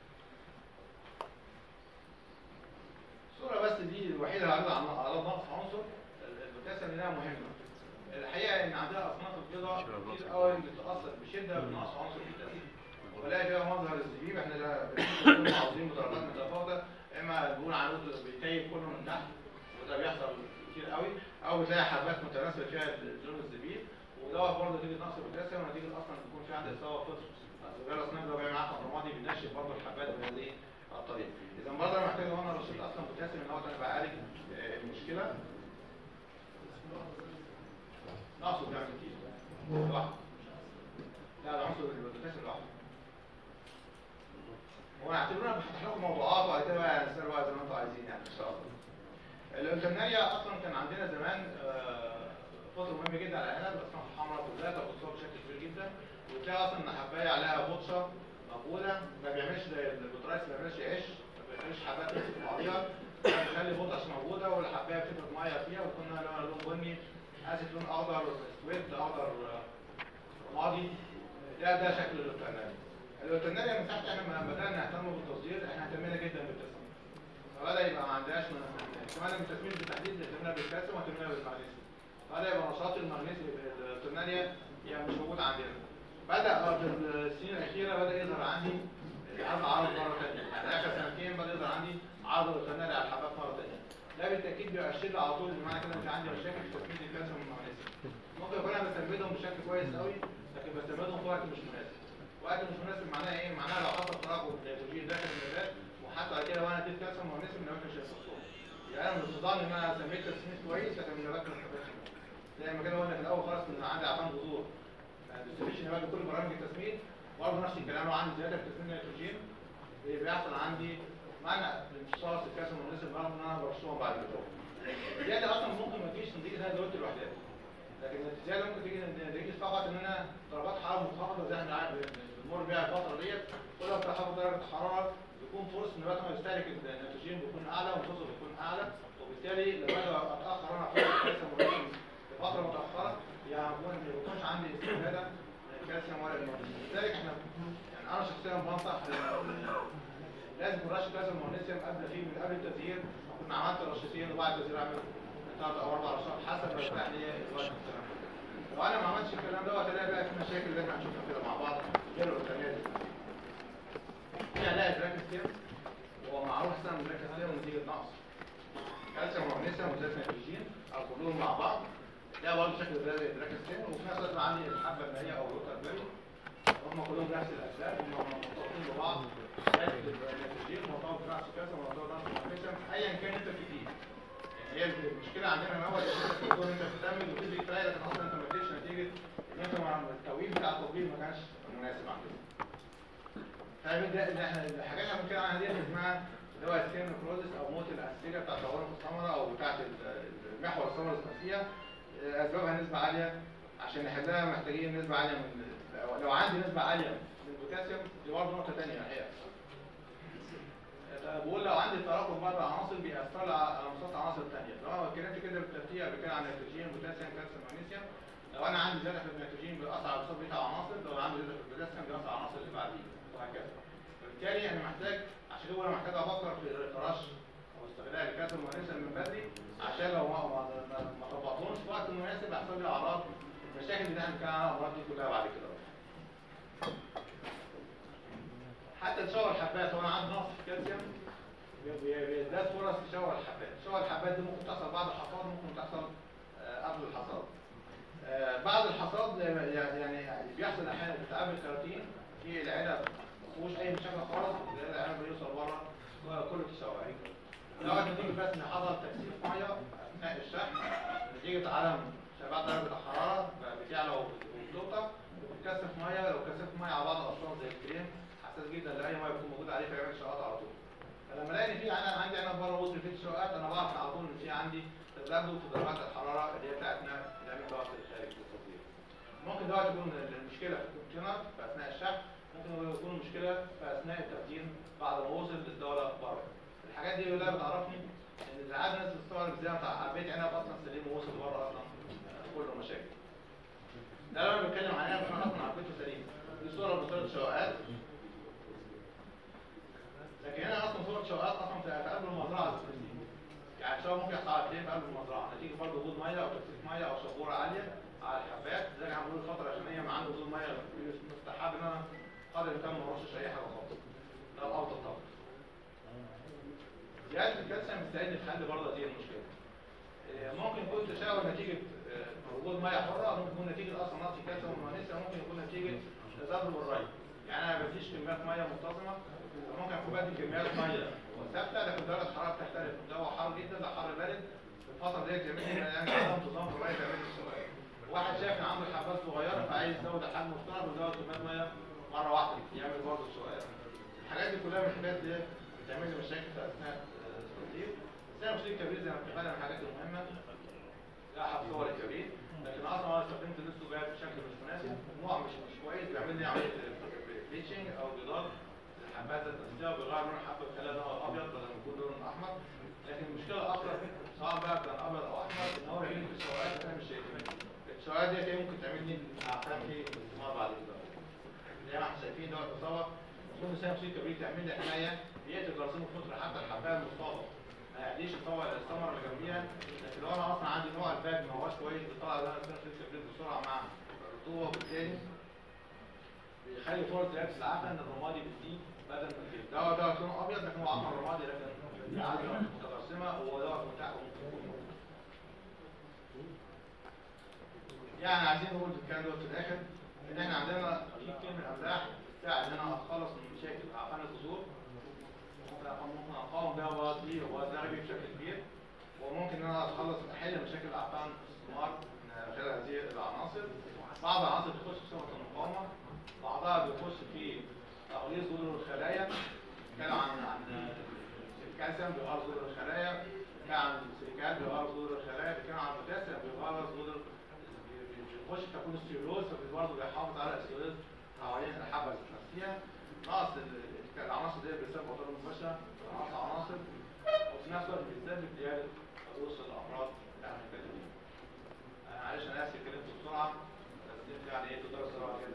الصوره بس دي الوحيده اللي عرضت عن على نقص عنصر البوتاسيوم لانها مهمه. الحقيقه ان عندنا اصناف البيضاء كتير قوي بتتاثر بشده بنقص عنصر البوتاسيوم. وبلاقي فيها مظهر الزبيب احنا ده بنكون عاوزين بدرجات متفاوته اما بنقول عنود بيتيب كله من تحت وده بيحصل كتير قوي او بتلاقي حبات متناسبه فيها لون الزبيب ودوت برضه نتيجه نقص البوتاسيوم ونتيجه اصلا بيكون في عندي اصابه فطر غير اصلا لو جاي معاه رمادي بينشف برضه الحبات بهذه الطريقه اذا برضه انا محتاج لو انا رشيت اصلا بوتاسيوم ان هو انا بعالج آه، المشكله نقصه بيعمل كتير لوحده لا ده عنصر البوتاسيوم لوحده هو اعتبرونا بفتح لكم موضوعات وبعد كده بقى نسال بقى زي ما انتم عايزين يعني ان شاء الله. الانترناليا اصلا كان عندنا زمان آه، فتره مهمه جدا على العنب الاصناف الحمراء كلها تاخد بشكل كبير جدا وتلاقي اصلا ان حبايه عليها بطشه مقبوله ما بيعملش زي البطرايس ما بيعملش عش ما بيخليش حبات تمسك في بعضيها بيخلي بطش موجوده والحبايه بتفرد ميه فيها وكنا لها لون بني اسف لون اخضر اسود اخضر آه، رمادي ده ده شكل الانترناليا. الوترناريا من ساعه احنا ما بدانا نهتم بالتصدير احنا اهتمينا جدا بالتسمين فبدا يبقى ما عندناش اهتمامنا بالتسمين بالتحديد اهتمينا بالكالسيوم واهتمينا بالمغنيسيوم بدا يبقى نشاط المغنيسيوم الوترناريا يعني مش موجود عندنا بدا آه، في السنين الاخيره بدا يظهر عندي عرض عرض مره ثانيه يعني اخر سنتين بدا يظهر عندي عرض الوترناريا على الحبات مره ثانيه ده بالتاكيد بيؤشر لي على طول ان معنى كده ان في عندي مشاكل في تسميد الكالسيوم والمغنيسيوم ممكن اكون انا بستمدهم بشكل كويس قوي لكن بستمدهم في وقت مش مناسب وقت مش مناسب معناها ايه؟ معناها لو حصل تراكم نيتروجين داخل النبات وحتى على كده وانا اديت كالسيوم ومغنيسيوم النبات مش هيحصل يعني انا من الصدام ان انا سميت تسميد كويس لكن النبات ما استفادش منه. زي ما كده قلنا في الاول خالص ان عندي عفان جذور ما بيستفيدش النبات بكل برامج التسميد برضه نفس الكلام لو عندي زياده في تسميد النيتروجين بيحصل عندي منع امتصاص الكالسيوم والمغنيسيوم رغم ان انا برشهم بعد كده. الزياده اصلا ممكن ما تجيش نتيجه ان انا زودت الوحدات. لكن الزياده ممكن تيجي نتيجه فقط ان انا درجات حراره منخفضه زي ما احنا عارف- بنمر بيها الفتره ديت كل ما بتنخفض درجه الحراره بيكون فرص النبات انه يستهلك النيتروجين بيكون اعلى والفوسفور بيكون اعلى وبالتالي لما اجي اتاخر انا في الكالسيوم والمغنيسيوم في فتره متاخره يعني بيكون ما بيكونش عندي استفاده من الكالسيوم ولا المغنيسيوم لذلك احنا يعني انا شخصيا بنصح لازم يكون رش كالسيوم والمغنيسيوم قبل فيه من قبل التزهير كنا عملت رشتين وبعد التزهير اعمل ثلاث او اربع رشات حسب ما يرتاح لي الوقت الكلام ده. لو انا ما عملتش الكلام دوت الاقي بقى في مشاكل اللي احنا هنشوفها كده مع بعض غير الوثنيه دي. في علاج براكستيم هو معروف اصلا ان براكستيم نتيجه نقص كالسيوم ومغنيسيوم وزيت نيتروجين او كلهم مع بعض ده برضه شكل براكستيم وفي نفس الوقت عندي الحبه المائيه او الوتر بيري هم كلهم نفس الاسباب هم مرتبطين ببعض زيت النيتروجين مرتبط بنفس الكالسيوم مرتبط بنفس المغنيسيوم ايا كان انت كتير هي المشكله عندنا ان هو الدكتور انت بتعمل وتدي كفايه لكن اصلا انت ما اديتش نتيجه ان انت مع التوقيت بتاع التطبيق ما كانش مناسب عندنا. فاهم ده ده احنا الحاجات اللي بنتكلم عنها دي اسمها اللي هو سكين نكروزس او موت الاسيره بتاعت الورم الثمره او بتاعت المحور الثمره الاساسيه اسبابها نسبه عاليه عشان نحلها محتاجين نسبه عاليه من لو عندي نسبه عاليه من الكالسيوم دي برضه نقطه ثانيه الحقيقه بقول لو عندي تراكم بعض العناصر بيأثر على مصادر عناصر ثانيه لو انا اتكلمت كده بالترتيب قبل كده عن النيتروجين بوتاسيوم كالسيوم مغنيسيوم لو انا عندي زياده في النيتروجين بيأثر على مصادر بتاع عناصر لو عندي زياده في البوتاسيوم بيأثر على العناصر اللي بعديه وهكذا فبالتالي انا محتاج عشان كده انا محتاج افكر في رش او استغلال الكالسيوم والمغنيسيوم من بدري عشان لو ما ما ما- ما طبقتهمش في وقت مناسب يحصل لي اعراض المشاكل اللي احنا بنتكلم عنها الامراض دي كلها بعد كده حتى تشوه الحبات هو انا عندي نقص في الكالسيوم بي- بي- بيزداد فرص تشوه الحبات تشوه الحبات دي ممكن تحصل بعد الحصاد ممكن تحصل آه، قبل الحصاد آه، بعد الحصاد يعني يعني بيحصل احيانا التهاب الكراتين في العنب ما فيهوش اي مشاكل خالص لان العنب بيوصل بره كله تشوه دوت نتيجه بس ان حصل تكثيف ميه اثناء الشحن نتيجه عدم ثبات درجه الحراره بتعلى وبتوطى بتكثف ميه لو كثفت ميه على بعض الاشخاص زي الكريم حساس جدا لاي ميه بتكون موجوده عليه فيعمل شقات على طول فلما الاقي ان في انا عندي انا بره وصل فيه شقات انا بعرف على طول ان في عندي تذبذب في درجات الحراره اللي هي بتاعتنا نعمل دوت الخارج التصوير ممكن دوت يكون المشكله في الكونتينر في اثناء الشحن ممكن يكون المشكله في اثناء التخزين بعد ما وصل للدوله بره الحاجات دي كلها بتعرفني ان ساعات الناس بتستغرب ازاي أنا بتاع بيت عنب اصلا سليم ووصل بره اصلا آه، كله مشاكل ده اللي انا بتكلم عليها انا اصلا عبيته سليم دي صوره بصوره شقات لكن هنا اصلا صوره شقات اصلا في في قلب المزرعه ذات نفسها. يعني الشقه ممكن يحصل على في قلب المزرعه نتيجه برضه وجود ميه او تكثيف ميه او شبوره عاليه على الحبات زي ما بنقول الفتره العشريه مع عنده وجود ميه مستحب ان انا قدر الامكان ما ارشش اي حاجه خالص ده الافضل طبعا زياده الكالسيوم بتساعدني في حل برضه هذه المشكله آه، ممكن يكون تشاؤم نتيجه آه، وجود ميه حره ممكن يكون نتيجه اصلا نقص الكالسيوم والمغنيسيوم ممكن يكون نتيجه تذبذب الري يعني انا ما بديش كميات ميه منتظمه ممكن اكون بدي كميات ميه ثابته لكن درجه الحراره بتختلف الجو حار جدا ده حر بارد في الفتره ديت يعمل لي يعني عندهم انتظام في الري بيعمل لي السؤال واحد شايف ان عنده حبات صغيره فعايز يزود الحجم مشترك ويزود كميات ميه مره واحده يعمل برضه السؤال الحاجات دي كلها من الحاجات اللي بتعمل لي مشاكل في اثناء آه، التطهير اثناء تطهير الكبريت زي ما اتفقنا من الحاجات المهمه ده احد صور الكبريت لكن اصلا انا استخدمت الاستوبات بشكل مش مناسب نوع مش مش كويس بيعمل لي عمليه بليتشنج او جدار الحبات ذات نفسها وبيغير لون الحبه بيخليها لون ابيض بدل ما يكون لون احمر لكن المشكله الاكثر سواء بقى كان ابيض او احمر ان هو يعمل لي في السواقات انا مش شايفها السواقات دي هي ممكن تعمل لي اعفان في الاستثمار بعد كده زي ما احنا شايفين دوت تصور المفروض ان ثاني كبريت تعمل لي حمايه بيقتل جراثيم الفطر حتى الحبايه المصابه ما يعديش الطبقه الثمره اللي جنبيها لكن لو انا اصلا عندي نوع الباك ما هوش كويس بيطلع ده ثاني كبريت بسرعه مع الرطوبه وبالتالي بيخلي فرص رياكس العفن ان الرمادي بتزيد بدل ما كده ده ده لونه ابيض لكن هو عفن رمادي لكن عادي متقسمه وهو دوت متاح وممكن يكون موجود. يعني عايزين نقول في الكلام دوت في الاخر ان احنا عندنا في كم الاملاح بتساعد ان انا اتخلص من مشاكل اعفان الجذور ممكن أقاوم- ممكن اقاوم بيها وزي وزربي بشكل كبير وممكن ان انا اتخلص احل مشاكل اعفان الثمار من خلال هذه العناصر بعض العناصر بتخش في صفه المقاومه بعضها بيخش في تغليظ جذور الخلايا كان عن عن الكالسيوم بيغير جذور الخلايا كان عن السيليكات بيغير جذور الخلايا كان عن البوتاسيوم بيغير جذور بيخش في تكوين السيلوز فبرضه بيحافظ على السيلوز حوالين الحبه نفسها نقص ال- العناصر دي بسبب عطور المباشره نقص عناصر وفي نفس الوقت بيسبب زياده حدوث الامراض اللي احنا بنتكلم فيها. انا معلش انا اسف اتكلمت بسرعه بس دي يعني ايه تقدر بسرعه كده